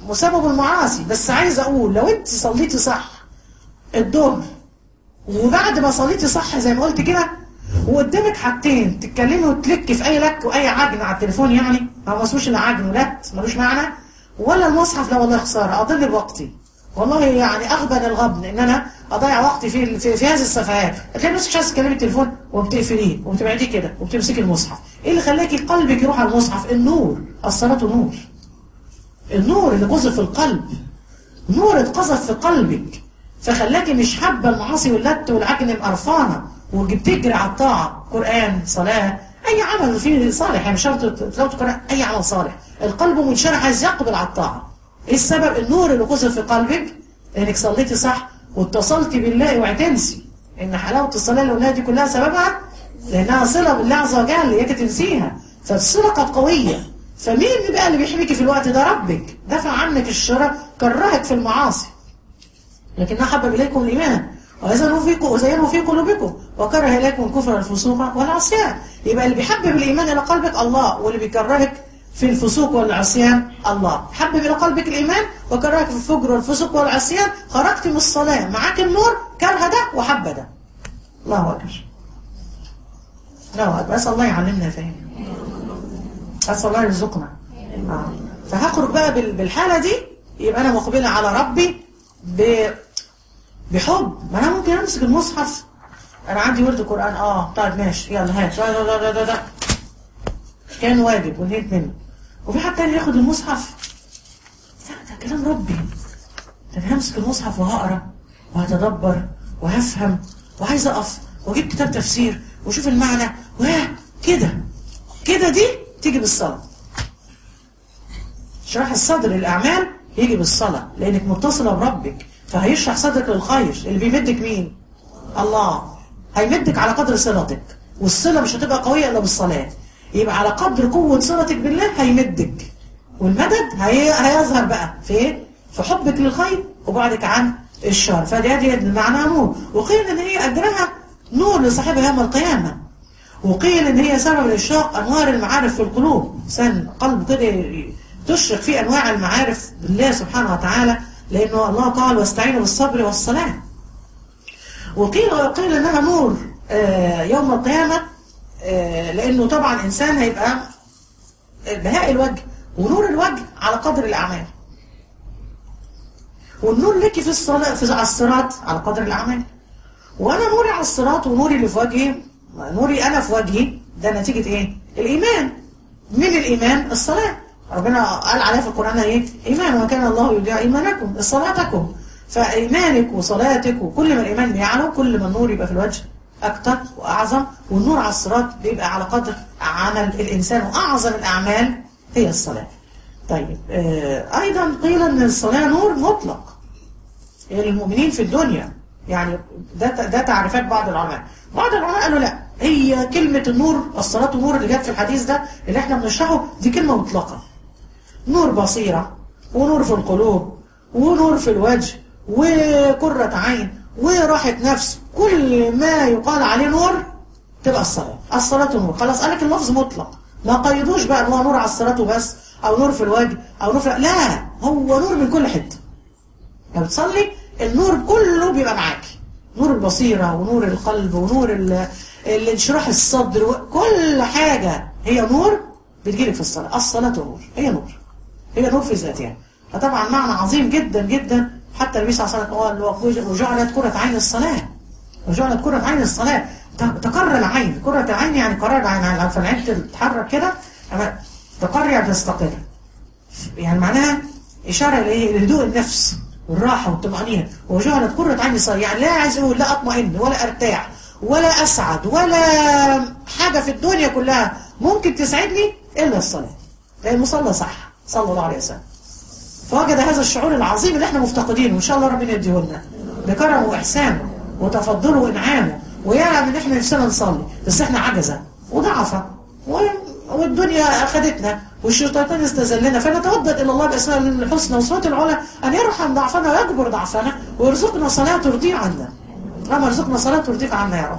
مسبب المعاصي بس عايز اقول لو انت صليتي صح الظهر وبعد ما صليتي صح زي ما قلت كده وقدامك حاجتين تتكلمي وتلكي في اي لك واي عجن على التليفون يعني ما اسموش الا عجن ولت ملوش معنى ولا المصحف لا والله خساره اضل بوقتي والله يعني اغبن الغبن ان انا اضيع وقتي في في, في هذه السفهات تلاقي نفسك مش عايز تكلمي التليفون وبتقفليه وبتبعديه كده وبتمسكي المصحف ايه اللي خلاكي قلبك يروح على المصحف النور الصلاه نور النور اللي قذف في القلب نور اتقذف في قلبك فخلاكي مش حابه المعاصي واللت والعجن القرفانه وبتجري على الطاعه قران صلاه اي عمل فيه صالح يعني مش شرط تلاوه القران اي عمل صالح القلب منشرح عايز يقبل على الطاعه ايه السبب النور اللي قذف في قلبك انك صليتي صح واتصلتي بالله واعتنسي ان حلاوه الصلاه الاولى دي كلها سببها لانها صله بالله عز وجل هي تنسيها فالصله كانت قويه فمين بقى اللي بيحميكي في الوقت ده ربك دفع عنك الشر كرهك في المعاصي لكنها حبب اليكم الايمان وزينوا فيكم وزينوا في قلوبكم وكره اليكم الكفر والفسوق والعصيان يبقى اللي بيحبب الايمان الى قلبك الله واللي بيكرهك في الفسوق والعصيان الله حبب الى قلبك الايمان وكرهك في الفجر والفسوق والعصيان خرجت من الصلاه معاك النور كره ده وحب ده الله اكبر الله اكبر اسال الله يعلمنا فهم اسال الله يرزقنا آه. فهخرج بقى بالحاله دي يبقى انا مقبله على ربي ب بحب ما انا ممكن امسك المصحف انا عندي ورد قران اه طيب ماشي يلا هات لا لا لا لا لا كان واجب ونهيت منه وفي حد تاني ياخد المصحف لا ده كلام ربي ده انا همسك المصحف وهقرا وهتدبر وهفهم وعايز اقف واجيب كتاب تفسير واشوف المعنى واه كده كده دي تيجي بالصلاه شرح الصدر الاعمال يجي بالصلاه لانك متصله بربك فهيشرح صدرك للخير اللي بيمدك مين الله هيمدك على قدر صلتك والصله مش هتبقى قويه الا بالصلاه يبقى على قدر قوه صلتك بالله هيمدك والمدد هي... هيظهر بقى في ايه في حبك للخير وبعدك عن الشر فدي دي معناها نور وقيل ان هي اجرها نور لصاحبها يوم القيامه وقيل ان هي سبب لاشراق انوار المعارف في القلوب انسان قلب كده تشرق فيه انواع المعارف بالله سبحانه وتعالى لأنه الله قال واستعينوا بالصبر والصلاة وقيل قيل إنها نور يوم القيامة لأنه طبعا إنسان هيبقى بهاء الوجه ونور الوجه على قدر الأعمال والنور لك في الصلاة في على الصراط على قدر الأعمال وأنا نوري على الصراط ونوري اللي في وجهي نوري أنا في وجهي ده نتيجة إيه؟ الإيمان من الإيمان الصلاة ربنا قال عليها في القرآن ايه ايمان وكان الله يضيع ايمانكم صلاتكم فايمانك وصلاتك وكل ما الايمان بيعلو كل ما النور يبقى في الوجه اكتر واعظم والنور على الصراط بيبقى على قدر عمل الانسان واعظم الاعمال هي الصلاه طيب آه ايضا قيل ان الصلاه نور مطلق للمؤمنين في الدنيا يعني ده ده تعريفات بعض العلماء بعض العلماء قالوا لا هي كلمة النور الصلاة نور اللي جت في الحديث ده اللي احنا بنشرحه دي كلمة مطلقة نور بصيرة ونور في القلوب ونور في الوجه وكرة عين وراحة نفس كل ما يقال عليه نور تبقى الصلاة الصلاة نور خلاص قالك اللفظ مطلق ما قيدوش بقى هو نور على الصلاة وبس أو نور في الوجه أو نور في لا هو نور من كل حتة لما بتصلي النور كله بيبقى معاكي نور البصيرة ونور القلب ونور الانشراح الصدر كل حاجة هي نور بتجيلك في الصلاة الصلاة نور هي نور هي نور في ذاتها فطبعا معنى عظيم جدا جدا حتى النبي صلى الله عليه وسلم قال وجعلت كرة عين الصلاة وجعلت كرة عين الصلاة تقر العين كرة العين يعني قرار العين فالعين تتحرك كده تقر يعني تستقر يعني معناها إشارة إليه لهدوء النفس والراحة والطمأنينة وجعلت كرة عين الصلاة يعني لا عايز أقول لا أطمئن ولا أرتاح ولا أسعد ولا حاجة في الدنيا كلها ممكن تسعدني إلا الصلاة لأن المصلى صح صلى الله عليه وسلم فوجد هذا الشعور العظيم اللي احنا مفتقدينه وإن شاء الله ربنا يديه لنا بكرمه وإحسانه وتفضله وإنعامه ويعلم إن احنا نفسنا نصلي بس احنا عجزة وضعفة والدنيا أخذتنا والشيطان استذلنا فنتودد إلى الله بأسماء الحسنى وصفات العلى أن يرحم ضعفنا ويجبر ضعفنا ويرزقنا صلاة ترضيه عنا اللهم ارزقنا صلاة ترضيك عنا يا رب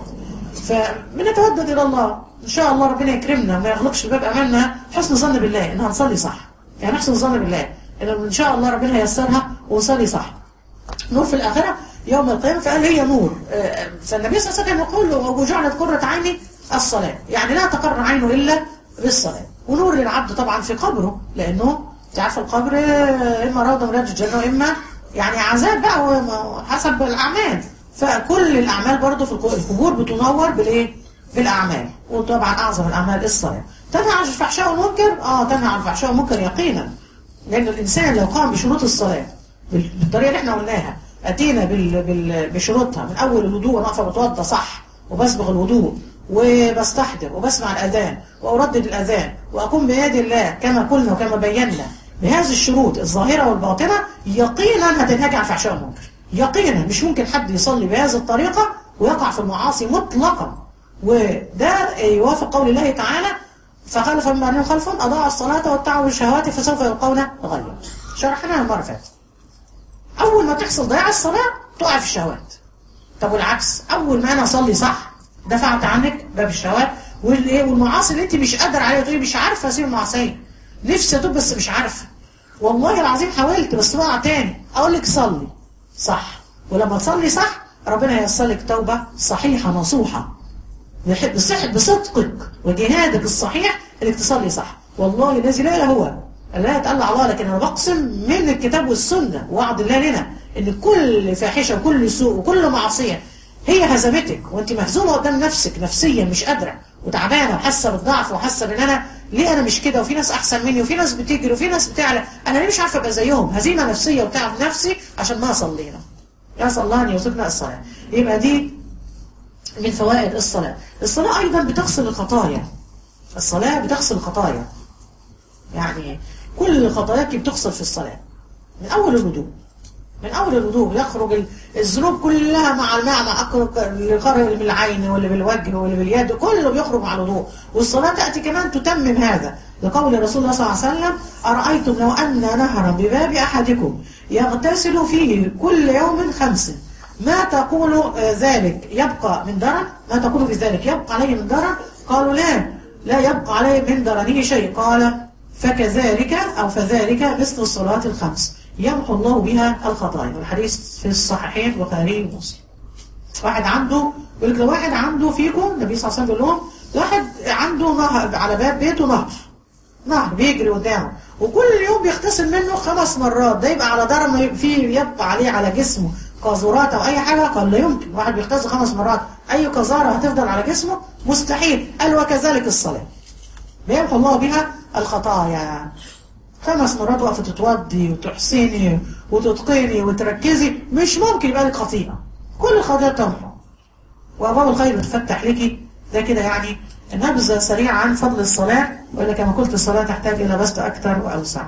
فبنتودد إلى الله إن شاء الله ربنا يكرمنا وما يغلقش باب أماننا حسن ظن بالله إنها نصلي صح يعني نحسن الظن بالله ان ان شاء الله ربنا هيسرها ونصلي صح نور في الاخره يوم القيامه فقال هي نور آه، فالنبي صلى الله عليه وسلم يقول له وجعلت قره عيني الصلاه يعني لا تقر عينه الا بالصلاه ونور للعبد طبعا في قبره لانه انت عارف القبر آه، اما روضه من رياض الجنه واما يعني عذاب بقى وما- حسب الاعمال فكل الاعمال برضه في الق- القبور بتنور بالايه؟ بالاعمال وطبعا اعظم الاعمال الصلاه تنهى عن الفحشاء والمنكر اه تنهى عن الفحشاء والمنكر يقينا لان الانسان لو قام بشروط الصلاه بال- بالطريقه اللي احنا قلناها اتينا بال... بال... بشروطها من اول الوضوء وانا واقفه بتوضى صح وبسبغ الوضوء وبستحضر وبسمع الاذان واردد الاذان واقوم بيد الله كما قلنا وكما بينا بهذه الشروط الظاهره والباطنه يقينا هتنهاك عن الفحشاء والمنكر يقينا مش ممكن حد يصلي بهذه الطريقه ويقع في المعاصي مطلقا وده يوافق قول الله تعالى فخلف من بعدهم خلف اضاعوا الصلاه واتبعوا الشهوات فسوف يلقون غيا شرحناها المره اللي فاتت اول ما تحصل ضياع الصلاه تقع في الشهوات طب والعكس اول ما انا اصلي صح دفعت عنك باب الشهوات والايه والمعاصي اللي انت مش قادر عليها تقولي مش عارفه اسيب المعصيه نفسي اتوب بس مش عارفه والله العظيم حاولت بس بقع تاني اقول لك صلي صح ولما تصلي صح ربنا هييسر لك توبه صحيحه نصوحه بح- بصح بصدقك وجهادك الصحيح انك تصلي صح والله الذي لا اله هو لا يتقلع على الله لكن انا بقسم من الكتاب والسنه وعد الله لنا ان كل فاحشه وكل سوء وكل معصيه هي هزمتك وانت مهزومه قدام نفسك نفسيا مش قادره وتعبانه وحاسه بالضعف وحاسه ان انا ليه انا مش كده وفي ناس احسن مني وفي ناس بتجري وفي ناس بتعلى انا ليه مش عارفه ابقى زيهم هزيمه نفسيه وتعب نفسي عشان ما صلينا يسال الله ان يرزقنا الصلاه يبقى دي من فوائد الصلاة الصلاة أيضا بتغسل الخطايا الصلاة بتغسل الخطايا يعني كل خطاياك بتغسل في الصلاة من أول الوضوء من أول الوضوء يخرج ال- الذنوب كلها مع الماء مع أقرب اللي خرج اللي بالعين واللي بالوجه واللي باليد كله بيخرج مع الوضوء والصلاة تأتي كمان تتمم هذا لقول رسول الله صلى الله عليه وسلم أرأيتم لو أن نهرا بباب أحدكم يغتسل فيه كل يوم خمس ما تقول آه، ذلك يبقى من درن ما تقول في ذلك يبقى عليه من درن قالوا لا لا يبقى عليه من درنه شيء قال فكذلك أو فذلك مثل الصلاة الخمس يمحو الله بها الخطايا والحديث في الصحيحين البخاري ومسلم واحد عنده يقول لك لو واحد عنده فيكم النبي صلى الله عليه وسلم بيقول لهم واحد عنده نهر على باب بيته نهر نهر بيجري قدامه وكل يوم بيغتسل منه خمس مرات ده يبقى على دار ما يبقى فيه يبقى عليه على جسمه قاذورات او اي حاجه قال لا يمكن واحد بيغتسل خمس مرات اي قذاره هتفضل على جسمه مستحيل قال وكذلك الصلاه بيمحو الله بها الخطايا خمس مرات وقفة تتوضي وتحسني وتتقني وتركزي مش ممكن يبقى لك خطيئة كل الخطيئة تمحو وأبواب الخير بتفتح لك ده كده يعني نبذة سريعة عن فضل الصلاة وإلا كما قلت الصلاة تحتاج إلى بسط أكثر وأوسع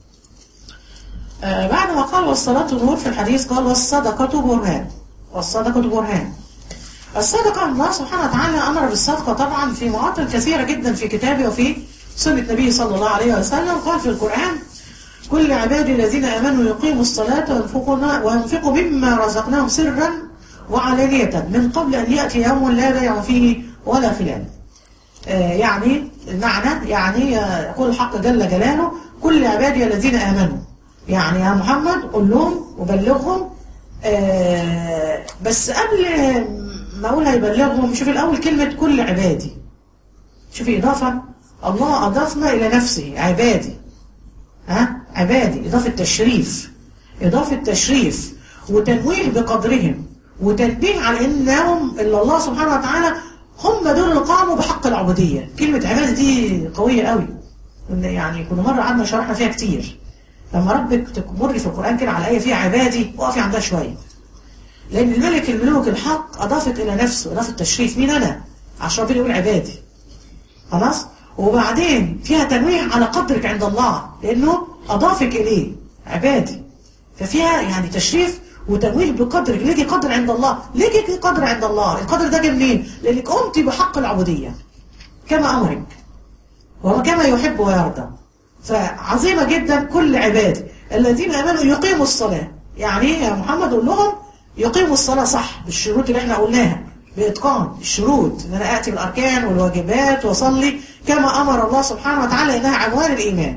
آه بعد ما قال والصلاة نور في الحديث قال والصدقة برهان والصدقة برهان الصدقة الله سبحانه وتعالى أمر بالصدقة طبعا في مواطن كثيرة جدا في كتابه وفي سنة النبي صلى الله عليه وسلم قال في القرآن كل عبادي الذين آمنوا يقيموا الصلاة وينفقون وينفقوا مما رزقناهم سرا وعلانية من قبل أن يأتي يوم لا بيع فيه ولا خلال آه يعني المعنى يعني آه، يقول الحق جل جلاله كل عبادي الذين آمنوا يعني يا محمد قل لهم وبلغهم آه بس قبل ما اقول هيبلغهم شوف الاول كلمة كل عبادي شوفي اضافة الله اضافنا الى نفسه عبادي ها عبادي اضافة تشريف اضافة تشريف وتنويه بقدرهم وتنبيه على انهم الا الله سبحانه وتعالى هم دول اللي قاموا بحق العبودية كلمة عبادة دي قوية قوي يعني كنا مرة قعدنا شرحنا فيها كتير لما ربك تمر في القرآن كده على آية فيها عبادي وقفي عندها شوية لأن الملك الملوك الحق أضافت إلى نفسه أضافت تشريف مين أنا عشان ربنا يقول عبادي خلاص وبعدين فيها تنويه على قدرك عند الله لأنه أضافك إليه عبادي ففيها يعني تشريف وتنويه بقدرك ليكي قدر عند الله ليكي قدر عند الله القدر ده جه منين لأنك قمت بحق العبودية كما أمرك وكما يحب ويرضى فعظيمة جدا كل عبادي الذين امنوا يقيموا الصلاة يعني يا محمد قول لهم يقيموا الصلاة صح بالشروط اللي احنا قلناها بإتقان الشروط ان انا اتي بالاركان والواجبات واصلي كما امر الله سبحانه وتعالى انها عنوان الايمان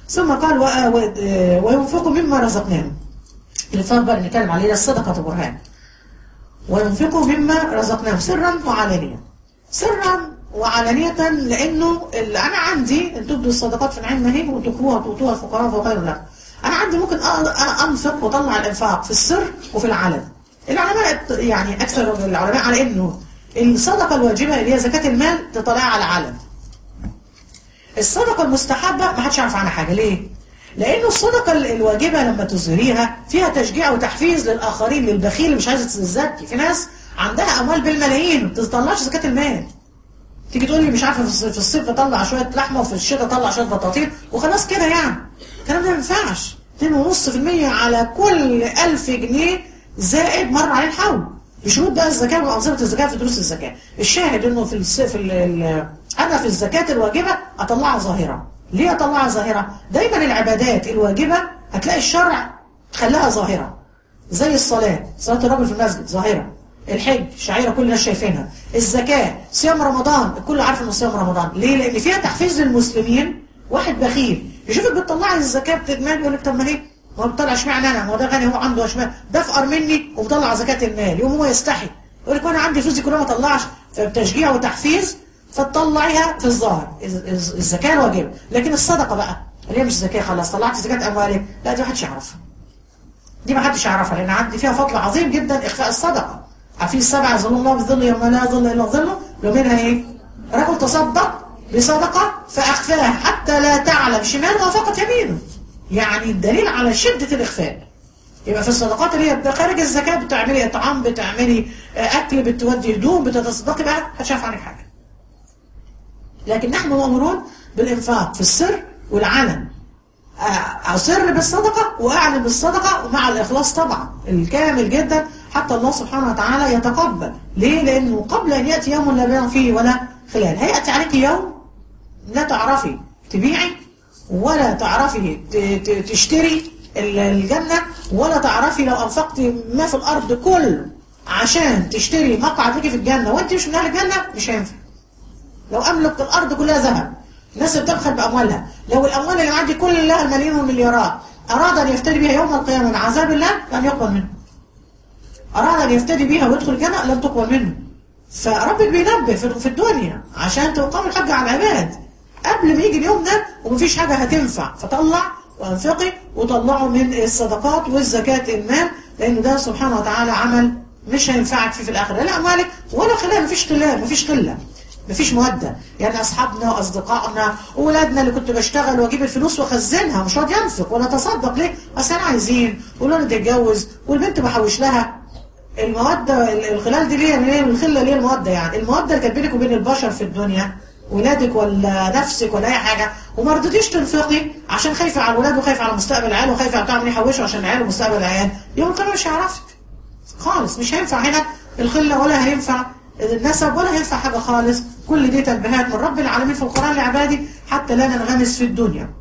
ثم قال و- و- وينفقوا مما رزقناهم الانفاق بقى اللي نتكلم عليه ده الصدقه برهان وينفقوا مما رزقناهم سرا وعلانية سرا وعلانية لأنه اللي أنا عندي أن تبدوا الصدقات في العلم هي وتخوها وتؤتوها الفقراء فخير لكم أنا عندي ممكن أ- أ- أنفق وأطلع الإنفاق في السر وفي العلن العلماء يعني أكثر العلماء على أنه الصدقة الواجبة اللي هي زكاة المال تطلعها على العلن الصدقة المستحبة ما حدش يعرف عنها حاجة ليه؟ لأنه الصدقة ال- الواجبة لما تظهريها فيها تشجيع وتحفيز للآخرين للبخيل اللي مش عايزة تزكي في ناس عندها أموال بالملايين ما بتطلعش زكاة المال تيجي تقول لي مش عارفة في الصيف- في الصيف بطلع شوية لحمة وفي الشتاء اطلع شوية بطاطين وخلاص كده يعني الكلام ده ما ينفعش 2.5% على كل 1000 جنيه زائد مر عليه الحول بشروط بقى الزكاة وأنظمة الزكاة في دروس الزكاة الشاهد انه في الصيف ال- ال- انا في الزكاة الواجبة اطلعها ظاهرة ليه اطلعها ظاهرة دايما العبادات الواجبة هتلاقي الشرع خلاها ظاهرة زي الصلاة صلاة الرجل في المسجد ظاهرة الحج شعيرة كل الناس شايفينها الزكاة صيام رمضان الكل عارف انه صيام رمضان ليه لان فيها تحفيز للمسلمين واحد بخيل يشوفك بتطلعي الزكاة بتجمال يقول لك طب ما هي هو بيطلع اشمعنى انا ما هو ده غني هو عنده اشمعنى ده افقر مني وبيطلع زكاة المال يقوم هو يستحي يقول لك وانا عندي فلوسي كلها ما اطلعش فبتشجيع وتحفيز فتطلعيها في الظاهر الز- الز- الزكاة الواجبة لكن الصدقة بقى اللي هي مش زكاة خلاص طلعت زكاة اموالك لا دي محدش يعرفها دي ما حدش يعرفها لان عندي فيها فضل عظيم جدا اخفاء الصدقه عارفين السبع يظل الله بظل يوم لا ظل الا ظله لو منها ايه رجل تصدق بصدقه فاخفاها حتى لا تعلم شماله وفقط يمينه يعني الدليل على شده الاخفاء يبقى في الصدقات اللي هي خارج الزكاه بتعملي اطعام بتعملي آه، اكل بتودي هدوم بتتصدقي بقى محدش عارف عنك حاجه لكن نحن مامورون بالانفاق في السر والعلن أسر بالصدقة وأعلن بالصدقة ومع الإخلاص طبعا الكامل جدا حتى الله سبحانه وتعالى يتقبل ليه؟ لأنه قبل أن يأتي يوم لا بيع فيه ولا خلال هيأتي عليك يوم لا تعرفي تبيعي ولا تعرفي ت- ت- تشتري ال- الجنة ولا تعرفي لو أنفقتي ما في الأرض كله عشان تشتري مقعد ليكي في الجنة وانت مش من أهل الجنة مش هينفع لو أملك الأرض كلها ذهب الناس بتبخل بأموالها لو الأموال اللي معدي كلها الملايين والمليارات أراد أن يفتدي بها يوم القيامة من عذاب الله لن يقبل منه أراد أن يفتدي بها ويدخل الجنة لن تقبل منه فربك بينبه في في الدنيا عشان تقام الحج على العباد قبل ما يجي اليوم ده ومفيش حاجة هتنفع فطلع وانفقي وطلعوا من الصدقات والزكاة المال لأنه ده سبحانه وتعالى عمل مش هينفعك فيه في الآخرة لا أموالك ولا خلاف مفيش خلاف مفيش قلة مفيش مودة يعني أصحابنا وأصدقائنا وولادنا اللي كنت بشتغل وأجيب الفلوس وأخزنها مش راضي أنفق ولا أتصدق ليه؟ أصل أنا عايزين والولد يتجوز والبنت بحوش لها المودة ال- الخلال دي ليه ليه الخلة ليه المودة يعني المودة اللي كانت بينك وبين البشر في الدنيا ولادك ولا نفسك ولا اي حاجة وما رضيتيش تنفقي عشان خايفة على الولاد وخايفة على مستقبل العيال وخايفة على تعمل يحوشوا عشان العيال ومستقبل العيال يوم القيامة مش هيعرفك خالص مش هينفع هنا الخلة ولا هينفع النسب ولا هينفع حاجة خالص كل دي تنبيهات من رب العالمين في القرآن لعبادي حتى لا ننغمس في الدنيا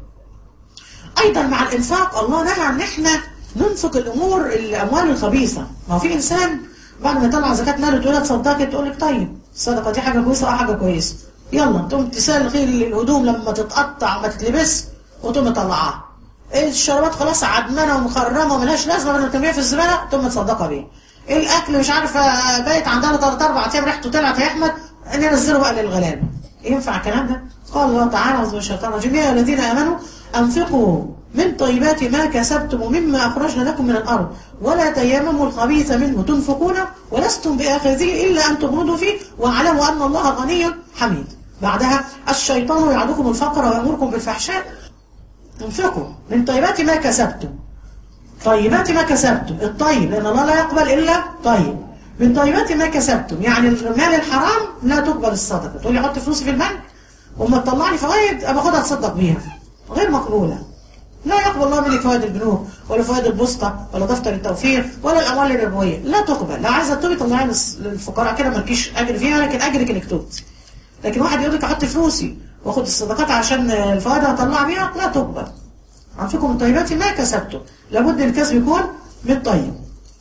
ايضا مع الانفاق الله نهى عن احنا ننفق الامور الاموال الخبيثه ما هو في انسان بعد ما يطلع زكاه ماله تقول لها تصدقي تقول لك طيب الصدقه دي حاجه كويسه اه حاجه كويسه يلا تقوم تسال خير الهدوم لما تتقطع وما تتلبس وتقوم مطلعاها الشرابات خلاص عدمانه ومخرمه وملهاش لازمه بدل ما ترميها في الزباله تقوم متصدقه بيه الاكل مش عارفه بايت عندنا ثلاث اربع ايام ريحته طلعت يا احمد ننزله بقى للغلابه ينفع الكلام ده؟ قال الله تعالى اعوذ بالله من الشيطان الرجيم يا الذين امنوا انفقوا من طيبات ما كسبتم ومما اخرجنا لكم من الارض ولا تيمموا الخبيث منه تنفقون ولستم باخذيه الا ان تغمضوا فيه واعلموا ان الله غني حميد. بعدها الشيطان يعدكم الفقر ويامركم بالفحشاء انفقوا من طيبات ما كسبتم طيبات ما كسبتم الطيب لأن الله لا يقبل إلا طيب من طيبات ما كسبتم يعني المال الحرام لا تقبل الصدقة تقول لي حط فلوسي في البنك وما تطلع لي فوائد أبقى خدها أتصدق بيها غير مقبولة لا يقبل الله منك فوائد البنوك ولا فوائد البوسطة ولا دفتر التوفير ولا الأموال الربوية لا تقبل لا عايزة تطلبي طلعي للس- للفقراء كده مالكيش أجر فيها لكن أجرك إنك تبتي لكن واحد يقول لك أحط فلوسي وآخد الصدقات عشان الفوائد هطلع بيها لا تقبل أنفقوا من طيبات ما كسبتم لابد الكسب يكون من طيب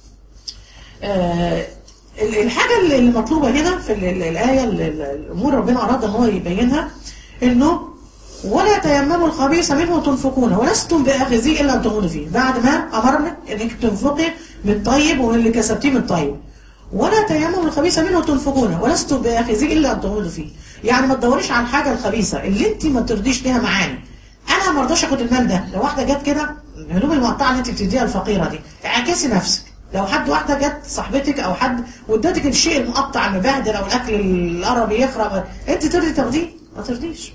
آه ال- الحاجة اللي المطلوبة هنا في ال- ال- الآية ال- ال- الأمور ربنا أراد أن هو يبينها إنه ولا تيمموا الخبيث منه تنفقونه ولستم باخذيه الا ان تغلوا فيه بعد ما امرنا انك تنفقي من الطيب ومن اللي كسبتيه من الطيب ولا تيمموا الخبيث منه تنفقونه ولستم باخذيه الا ان تغلوا فيه يعني ما تدوريش على الحاجه الخبيثه اللي انت ما ترضيش ليها معاني انا ما رضاش اخد المال ده لو واحده جت كده الهدوم المقطعه اللي انت بتديها الفقيره دي اعكسي نفسك لو حد واحده جت صاحبتك او حد وادتك الشيء المقطع المبهدل او الاكل اللي قرب يخرب انت ترضي تاخديه ما ترضيش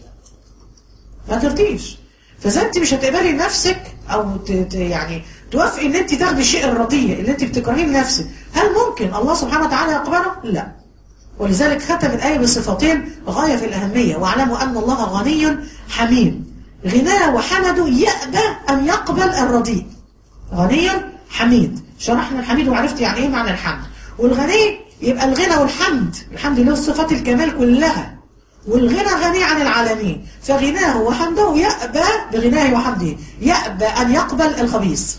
ما ترضيش فاذا انت مش هتقبلي لنفسك او ت... ت... يعني توافقي ان انت تاخدي الشيء الرديء اللي انت بتكرهيه لنفسك هل ممكن الله سبحانه وتعالى يقبله لا ولذلك ختم الايه بصفتين غايه في الاهميه واعلموا ان الله غني حميد غناه وحمده يأبى ان يقبل الرديء غني حميد شرحنا الحميد وعرفت يعني ايه معنى الحمد والغني يبقى الغنى والحمد الحمد له صفات الكمال كلها والغنى غني عن العالمين فغناه وحمده يأبى بغناه وحمده يأبى أن يقبل الخبيث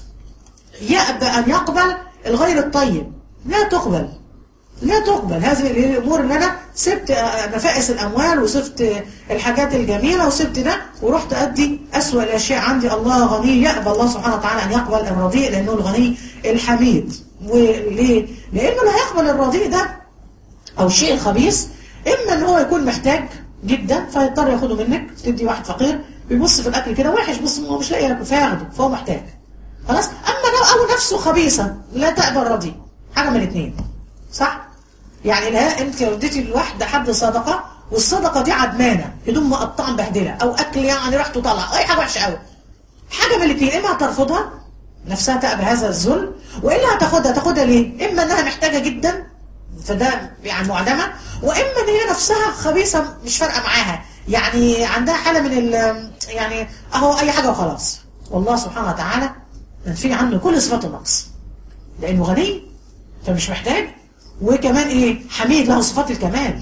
يأبى أن يقبل الغير الطيب لا تقبل لا تقبل هذه الأمور اللي أنا سبت نفائس الأموال وسبت الحاجات الجميلة وسبت ده ورحت أدي أسوأ الأشياء عندي الله غني يأبى الله سبحانه وتعالى أن يقبل الرديء لأنه الغني الحميد وليه؟ لأنه لا يقبل الرديء ده أو الشيء الخبيث إما أن هو يكون محتاج جدا فيضطر ياخده منك تدي واحد فقير بيبص في الأكل كده وحش بص هو مش لاقي ياكل فياخده فهو محتاج خلاص أما لو أو نفسه خبيثة لا تقبل رديء حاجة من الاثنين صح؟ يعني لا انت اديتي لواحده حد صدقه والصدقه دي عدمانه هدوم مقطعه مبهدله او اكل يعني ريحته طالعه اي حاجه وحشه قوي حاجه من الاثنين اما هترفضها نفسها تأبى هذا الذل والا هتاخدها تاخدها ليه اما انها محتاجه جدا فده يعني معدمه واما ان هي نفسها خبيثه مش فارقه معاها يعني عندها حاله من ال يعني اهو اي حاجه وخلاص والله سبحانه وتعالى منفي عنه كل صفات النقص لانه غني فمش محتاج وكمان ايه حميد له صفات الكمال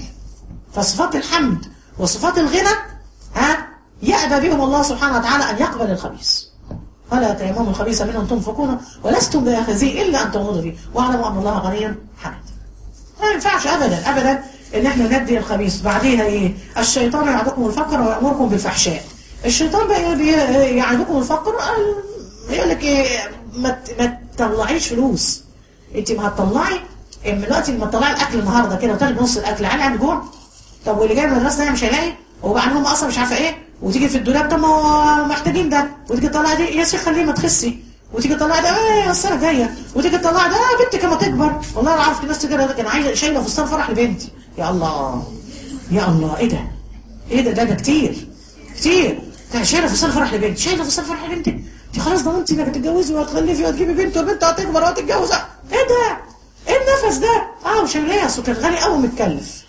فصفات الحمد وصفات الغنى ها يأبى بهم الله سبحانه وتعالى أن يقبل الخبيث فلا تيمموا الخبيث منهم تنفقون ولستم بآخذيه إلا أن تغضوا فيه واعلموا أن الله غني حميد ما ينفعش أبدا أبدا إن احنا ندي الخبيث بعديها إيه الشيطان يعدكم الفقر ويأمركم بالفحشاء الشيطان بقى يعدكم الفقر يقول لك إيه ما ما تطلعيش فلوس انت ما هتطلعي من دلوقتي لما تطلعي الاكل النهارده كده وتاخدي نص الاكل هل عنده جوع؟ طب واللي جاي من المدرسه مش هيلاقي وبعدين هم اصلا مش عارفه ايه وتيجي في الدولاب طب ما هو محتاجين ده وتيجي تطلعي دي يا شيخ خليه ما تخسي وتيجي تطلعي ده ايه السنه جايه وتيجي تطلعي ده آه بنتك لما تكبر والله انا عارف ناس كده كان عايزه شايله فستان فرح لبنتي يا الله يا الله ايه ده؟ ايه ده ده ده كتير كتير شايله فستان فرح لبنتي شايله فستان فرح لبنتي انت خلاص ضمنتي انك هتتجوزي وهتخلفي وهتجيبي بنت والبنت هتكبر وهتتجوز ايه ده؟ ايه النفس ده؟ اه مش هنلاقي اصل كان غالي قوي متكلف.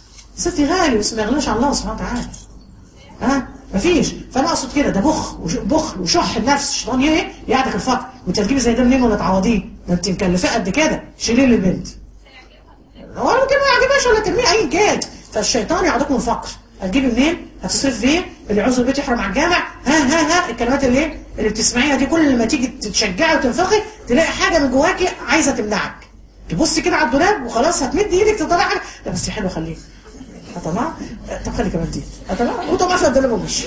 ستي غالي بس ما يغلاش على الله سبحانه وتعالى. ها؟ آه؟ مفيش فانا اقصد كده ده بخ وش بخل وشح النفس الشيطان ايه؟ يعدك الفقر وانت هتجيبي زي ده منين ولا تعوضيه؟ ده انت مكلفاه قد كده شيليه للبنت. ولا ممكن ما يعجبهاش ولا ترميه اي كان فالشيطان يعدكم الفقر هتجيبي منين؟ هتصرف فيه اللي يعوز البيت يحرم على الجامع ها ها ها الكلمات اللي ايه؟ اللي بتسمعيها دي كل ما تيجي تتشجعي وتنفخي تلاقي حاجه من جواكي عايزه تمنعك. تبص كده على الدولاب وخلاص هتمد ايدك تطلع حاجه لا بس حلوه خليه هطلع طب خلي كمان دي هطلع وطب قفل الدولاب ومشي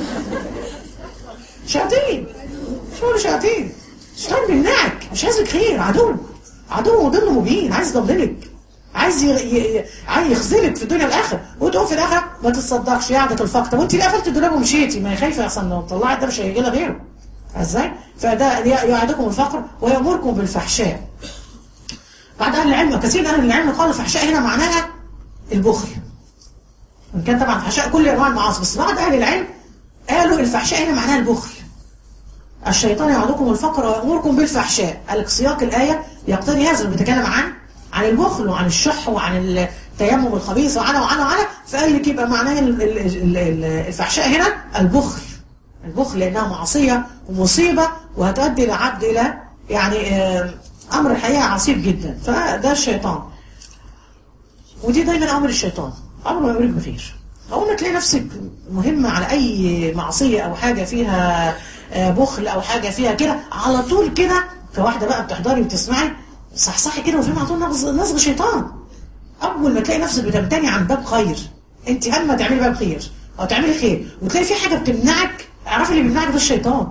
شياطين شغل شياطين الشيطان بيمنعك مش عايزك خير عدو عدو مضل مبين عايز يضللك عايز ي... ي... عايز يخذلك في الدنيا والاخره وتقوم في الاخره ما تصدقش يعدك الفقر طب وانت ليه قفلت الدولاب ومشيتي ما هي خايفه اصلا لو طلعت ده مش هيجي لها غيره ازاي فده يعدكم الفقر ويامركم بالفحشاء بعد أهل العلم كثير من أهل العلم قالوا الفحشاء هنا معناها البخل وإن كان طبعا الفحشاء كل أنواع المعاصي بس بعض أهل العلم قالوا الفحشاء هنا معناها البخل الشيطان يعدكم الفقر ويأمركم بالفحشاء قال سياق الآية يقتضي هذا بيتكلم عن عن البخل وعن الشح وعن التيمم الخبيث وعن وعن وعن فقال لك يبقى معناه الفحشاء هنا البخل البخل لأنها معصية ومصيبة وهتؤدي العبد إلى يعني آه امر الحقيقه عصيب جدا فده الشيطان ودي دايما امر الشيطان امر ما يقولك بخير اول ما تلاقي نفسك مهمه على اي معصيه او حاجه فيها بخل او حاجه فيها كده على طول كده كواحده بقى بتحضري وتسمعي صحصحي كده وفي على طول نزغ شيطان اول ما تلاقي نفسك بتمتني عن باب خير انت هم تعملي باب خير او تعملي خير وتلاقي في حاجه بتمنعك اعرفي اللي بيمنعك ده الشيطان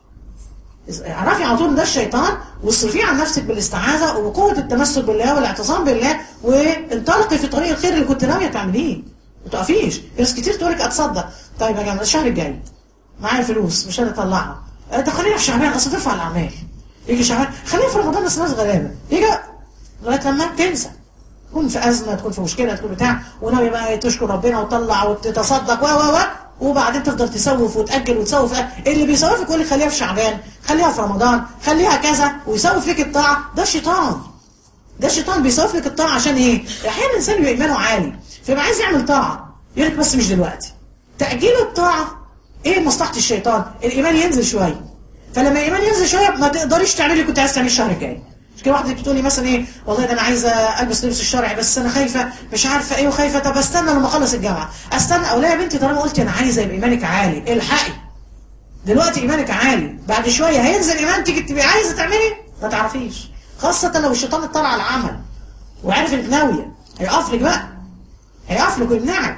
اعرفي على طول ده الشيطان واصرفيه عن نفسك بالاستعاذه وبقوه التمسك بالله والاعتصام بالله وانطلقي في طريق الخير اللي كنت ناويه تعمليه ما تقفيش في ناس كتير تقول لك اتصدق طيب يا جماعه الشهر الجاي معايا فلوس مش انا اطلعها آه، ده خلينا في شعبان اصل ترفع الاعمال يجي شعبان خلينا في رمضان بس ناس غلابه يجي لغايه لما تنسى تكون في ازمه تكون في مشكله تكون بتاع وناوي بقى تشكر ربنا وتطلع وتتصدق و و و وبعدين تفضل تسوف وتاجل وتسوف اللي بيسوفك يقول لك خليها في شعبان خليها في رمضان خليها كذا ويسوف لك الطاعه ده الشيطان ده الشيطان بيسوف لك الطاعه عشان ايه؟ احيانا الانسان بيبقى ايمانه عالي فيبقى عايز يعمل طاعه يقول لك بس مش دلوقتي تاجيل الطاعه ايه مصلحه الشيطان؟ الايمان ينزل شويه فلما الايمان ينزل شويه ما تقدريش تعملي اللي كنت عايز تعملي الشهر الجاي مش كده واحده بتقولي مثلا ايه والله ده انا عايزه البس لبس الشرعي بس انا خايفه مش عارفه ايه وخايفه طب استنى لما اخلص الجامعه استنى او لا يا بنتي طالما قلتي انا عايزه يبقى ايمانك عالي الحقي دلوقتي ايمانك عالي بعد شويه هينزل ايمان تيجي تبقي عايزه تعملي ما تعرفيش خاصه لو الشيطان اطلع على العمل وعرف انك ناويه هيقف لك بقى هيقف لك ويمنعك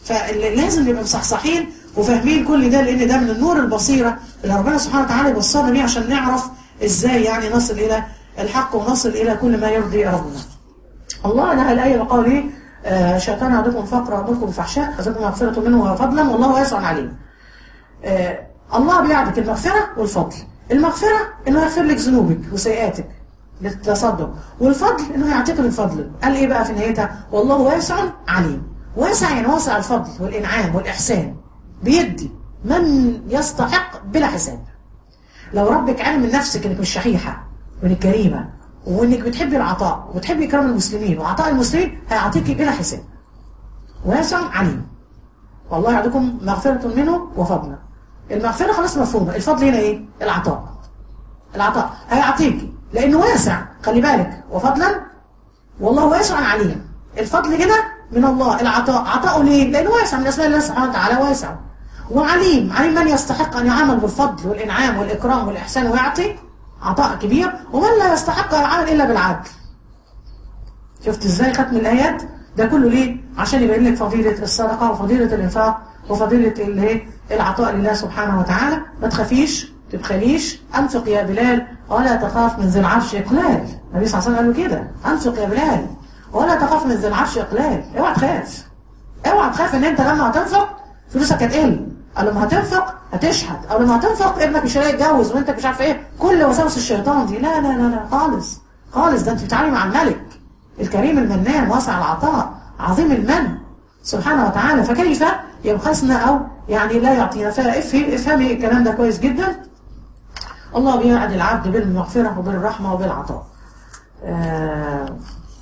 فلازم نبقى مصحصحين وفاهمين كل ده لان ده من النور البصيره اللي ربنا سبحانه وتعالى يبصرنا بيه عشان نعرف ازاي يعني نصل الى الحق ونصل الى كل ما يرضي ربنا. الله نهى الايه بقوله آه، شيطان عندكم فقر وعندكم فحشاء فزادكم مغفره منه وفضلا والله واسع عليم. آه، الله بيعطيك المغفره والفضل. المغفره انه يغفر لك ذنوبك وسيئاتك بالتصدق والفضل انه يعطيك من فضله قال ايه بقى في نهايتها والله واسع عليم واسع يعني واسع الفضل والانعام والاحسان بيدي من يستحق بلا حساب لو ربك علم من نفسك انك مش شحيحه وانك كريمه وانك بتحبي العطاء وبتحبي اكرام المسلمين وعطاء المسلمين هيعطيكي بلا حساب واسع عليم والله يعطيكم مغفرة منه وفضلا المغفرة خلاص مفهومة الفضل هنا ايه العطاء العطاء هيعطيكي لانه واسع خلي بالك وفضلا والله واسع عليم الفضل هنا من الله العطاء عطاؤه ليه لانه واسع من اسماء الله سبحانه وتعالى واسع وعليم عليم من يستحق ان يعامل بالفضل والانعام والاكرام والاحسان ويعطي عطاء كبير ومن لا يستحق ان يعامل الا بالعدل شفت ازاي ختم الايات ده كله ليه عشان يبين لك فضيله الصدقه وفضيله الانفاق وفضيله الايه العطاء لله سبحانه وتعالى ما تخافيش تبخليش انفق يا بلال ولا تخاف من ذي العرش اقلال النبي صلى الله عليه وسلم قال له كده انفق يا بلال ولا تخاف من ذي العرش اقلال اوعى تخاف اوعى تخاف ان انت لما هتنفق فلوسك هتقل او لما هتنفق هتشحت او لما هتنفق ابنك مش هيلاقي يتجوز وانت مش عارف ايه كل وساوس الشيطان دي لا لا لا لا خالص خالص ده انت بتتعاملي مع الملك الكريم المنان واسع العطاء عظيم المن سبحانه وتعالى فكيف يبخسنا او يعني لا يعطينا فافهمي افهمي الكلام ده كويس جدا الله بيوعد العبد بالمغفرة وبالرحمة وبالعطاء آه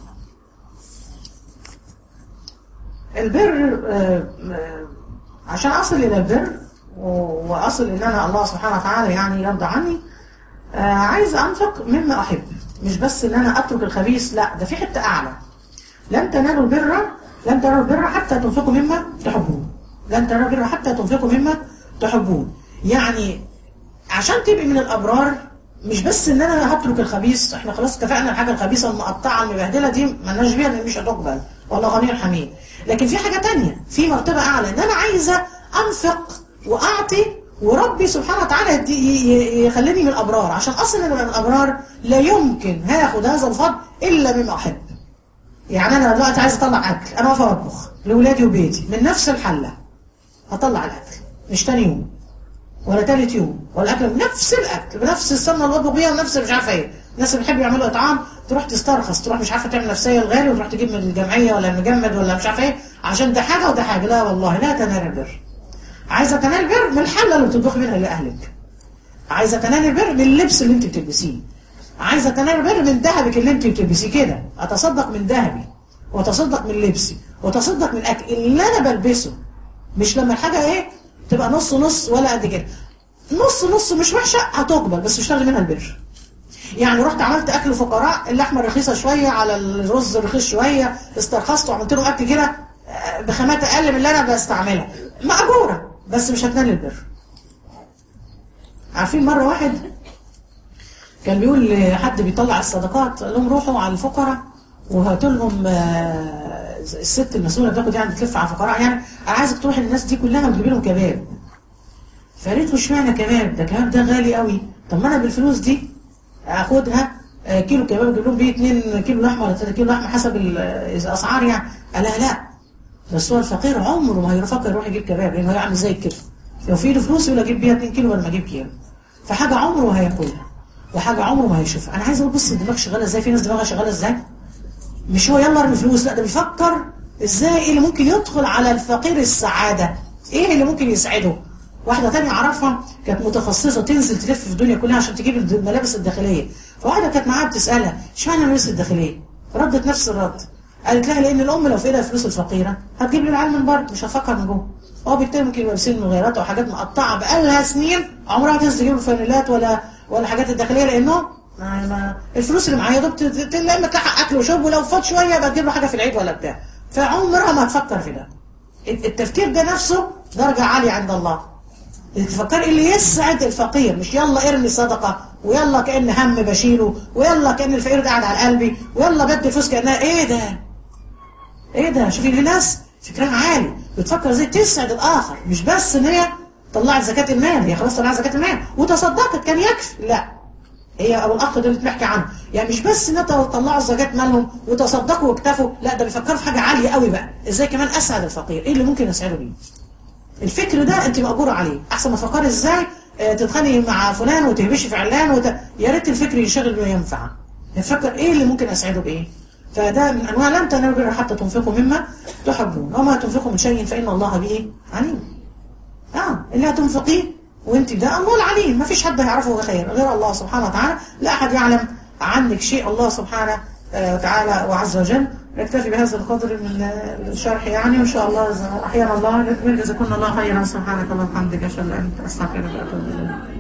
البر آه آه عشان أصل إلى البر وأصل إن أنا الله سبحانه وتعالى يعني يرضى عني آه عايز أنفق مما أحب مش بس إن أنا أترك الخبيث لا ده في حتة أعلى لن تنالوا البر لن تنالوا البر حتى تنفقوا مما تحبون لن تنالوا البر حتى تنفقوا مما تحبون يعني عشان تبقي من الابرار مش بس ان انا هترك الخبيث احنا خلاص اتفقنا الحاجه الخبيثه المقطعه المبهدله دي مالناش بيها لان مش هتقبل ولا غني حميد لكن في حاجه تانية في مرتبه اعلى ان انا عايزه انفق واعطي وربي سبحانه وتعالى يخليني من الابرار عشان اصلا انا من الابرار لا يمكن هاخد هذا الفضل الا بما احب يعني انا دلوقتي عايز اطلع اكل انا واقفه اطبخ لاولادي وبيتي من نفس الحله هطلع الاكل مش تاني يوم ولا تالت يوم ولا اكل بنفس الاكل بنفس السمنه اللي بيطبخوا بيها ونفس مش عارفه ايه الناس اللي بيحبوا يعملوا اطعام تروح تسترخص تروح مش عارفه تعمل نفسيه الغالي وتروح تجيب من الجمعيه ولا المجمد ولا مش عارفه ايه عشان ده حاجه وده حاجه لا والله لا تنال البر عايزه تنال البر من الحله اللي بتطبخي منها لاهلك عايزه تنال البر من اللبس اللي انت بتلبسيه عايزه تنال البر من ذهبك اللي انت بتلبسيه كده اتصدق من ذهبي واتصدق من لبسي واتصدق من الاكل اللي انا بلبسه مش لما الحاجه ايه تبقى نص نص ولا قد كده نص نص مش وحشة هتقبل بس مش تاخدي منها البر يعني رحت عملت اكل فقراء اللحمه رخيصه شويه على الرز رخيص شويه استرخصت وعملت لهم اكل كده بخامات اقل من اللي انا بستعملها مأجوره بس مش هتنال البر عارفين مره واحد كان بيقول لحد بيطلع الصدقات قال لهم روحوا على الفقراء وهات لهم آه، الست المسؤوله بتاخد يعني بتلف على الفقراء يعني انا عايزك تروح للناس دي كلها وتجيب لهم كباب فقالت له اشمعنى كباب ده كباب ده غالي قوي طب ما انا بالفلوس دي اخدها آه، كيلو كباب اجيب لهم بيه 2 كيلو لحمه ولا 3 كيلو لحمه حسب ال- الاسعار يعني قال لها لا بس هو الفقير عمره ما هيفكر يروح يجيب كباب لانه هيعمل زي كده لو في له فلوس يقول اجيب بيها 2 كيلو ولا ما اجيب كيلو فحاجه عمره ما هياكلها وحاجه عمره ما هيشوفها انا عايز اقول بص الدماغ شغاله ازاي في ناس دماغها شغاله ازاي مش هو يلا ارمي فلوس لا ده بيفكر ازاي ايه اللي ممكن يدخل على الفقير السعاده ايه اللي ممكن يسعده واحده تانية اعرفها كانت متخصصه تنزل تلف في الدنيا كلها عشان تجيب الملابس الداخليه فواحده كانت معاها بتسالها اشمعنى الملابس الداخليه ردت نفس الرد قالت لها لان الام لو في ايدها فلوس الفقيره هتجيب لي العيال من بره مش هتفكر من جوه هو بالتالي ممكن يبقى لابسين مغيرات او حاجات مقطعه بقالها سنين عمرها ما تنزل تجيب له فانيلات ولا ولا حاجات الداخليه لانه ما ما الفلوس اللي معايا يا دوب ت- ت- لا اما تلحق اكل وشرب ولو فات شويه يبقى تجيب له حاجه في العيد ولا بتاع فعمرها ما هتفكر في ده التفكير ده نفسه درجه عاليه عند الله تفكر اللي يسعد الفقير مش يلا ارمي صدقة ويلا كأن هم بشيله ويلا كأن الفقير ده قاعد على قلبي ويلا بدي فلوس كأنها ايه ده ايه ده شوفي في ناس فكرها عالي بتفكر ازاي تسعد الاخر مش بس ان هي طلعت زكاة المال هي خلاص طلعت زكاة المال وتصدقت كان يكفي لا هي او الاخ ده اللي بنحكي عنه يعني مش بس ان انت طلعوا زكاة مالهم وتصدقوا واكتفوا لا ده بيفكروا في حاجة عالية قوي بقى ازاي كمان اسعد الفقير ايه اللي ممكن اسعده بيه الفكر ده انت مأجورة عليه احسن ما تفكري ازاي اه، تتخانقي مع فلان وتهبشي في علان وت... يا ريت الفكر ينشغل بما ينفع نفكر ايه اللي ممكن اسعده بايه فده من انواع لن تنالوا البر حتى تنفقوا مما تحبون وما تنفقوا من شيء فان الله به عليم اه اللي هتنفقيه وانت ده الله العليم ما فيش حد هيعرفه خير غير الله سبحانه وتعالى لا احد يعلم عنك شيء الله سبحانه آه، وتعالى وعز وجل نكتفي بهذا القدر من آه، الشرح يعني وان شاء الله إذا احيانا الله نكمل جزاكم الله خيرا سبحانك اللهم وبحمدك اشهد ان لا اله الا انت استغفرك واتوب اليك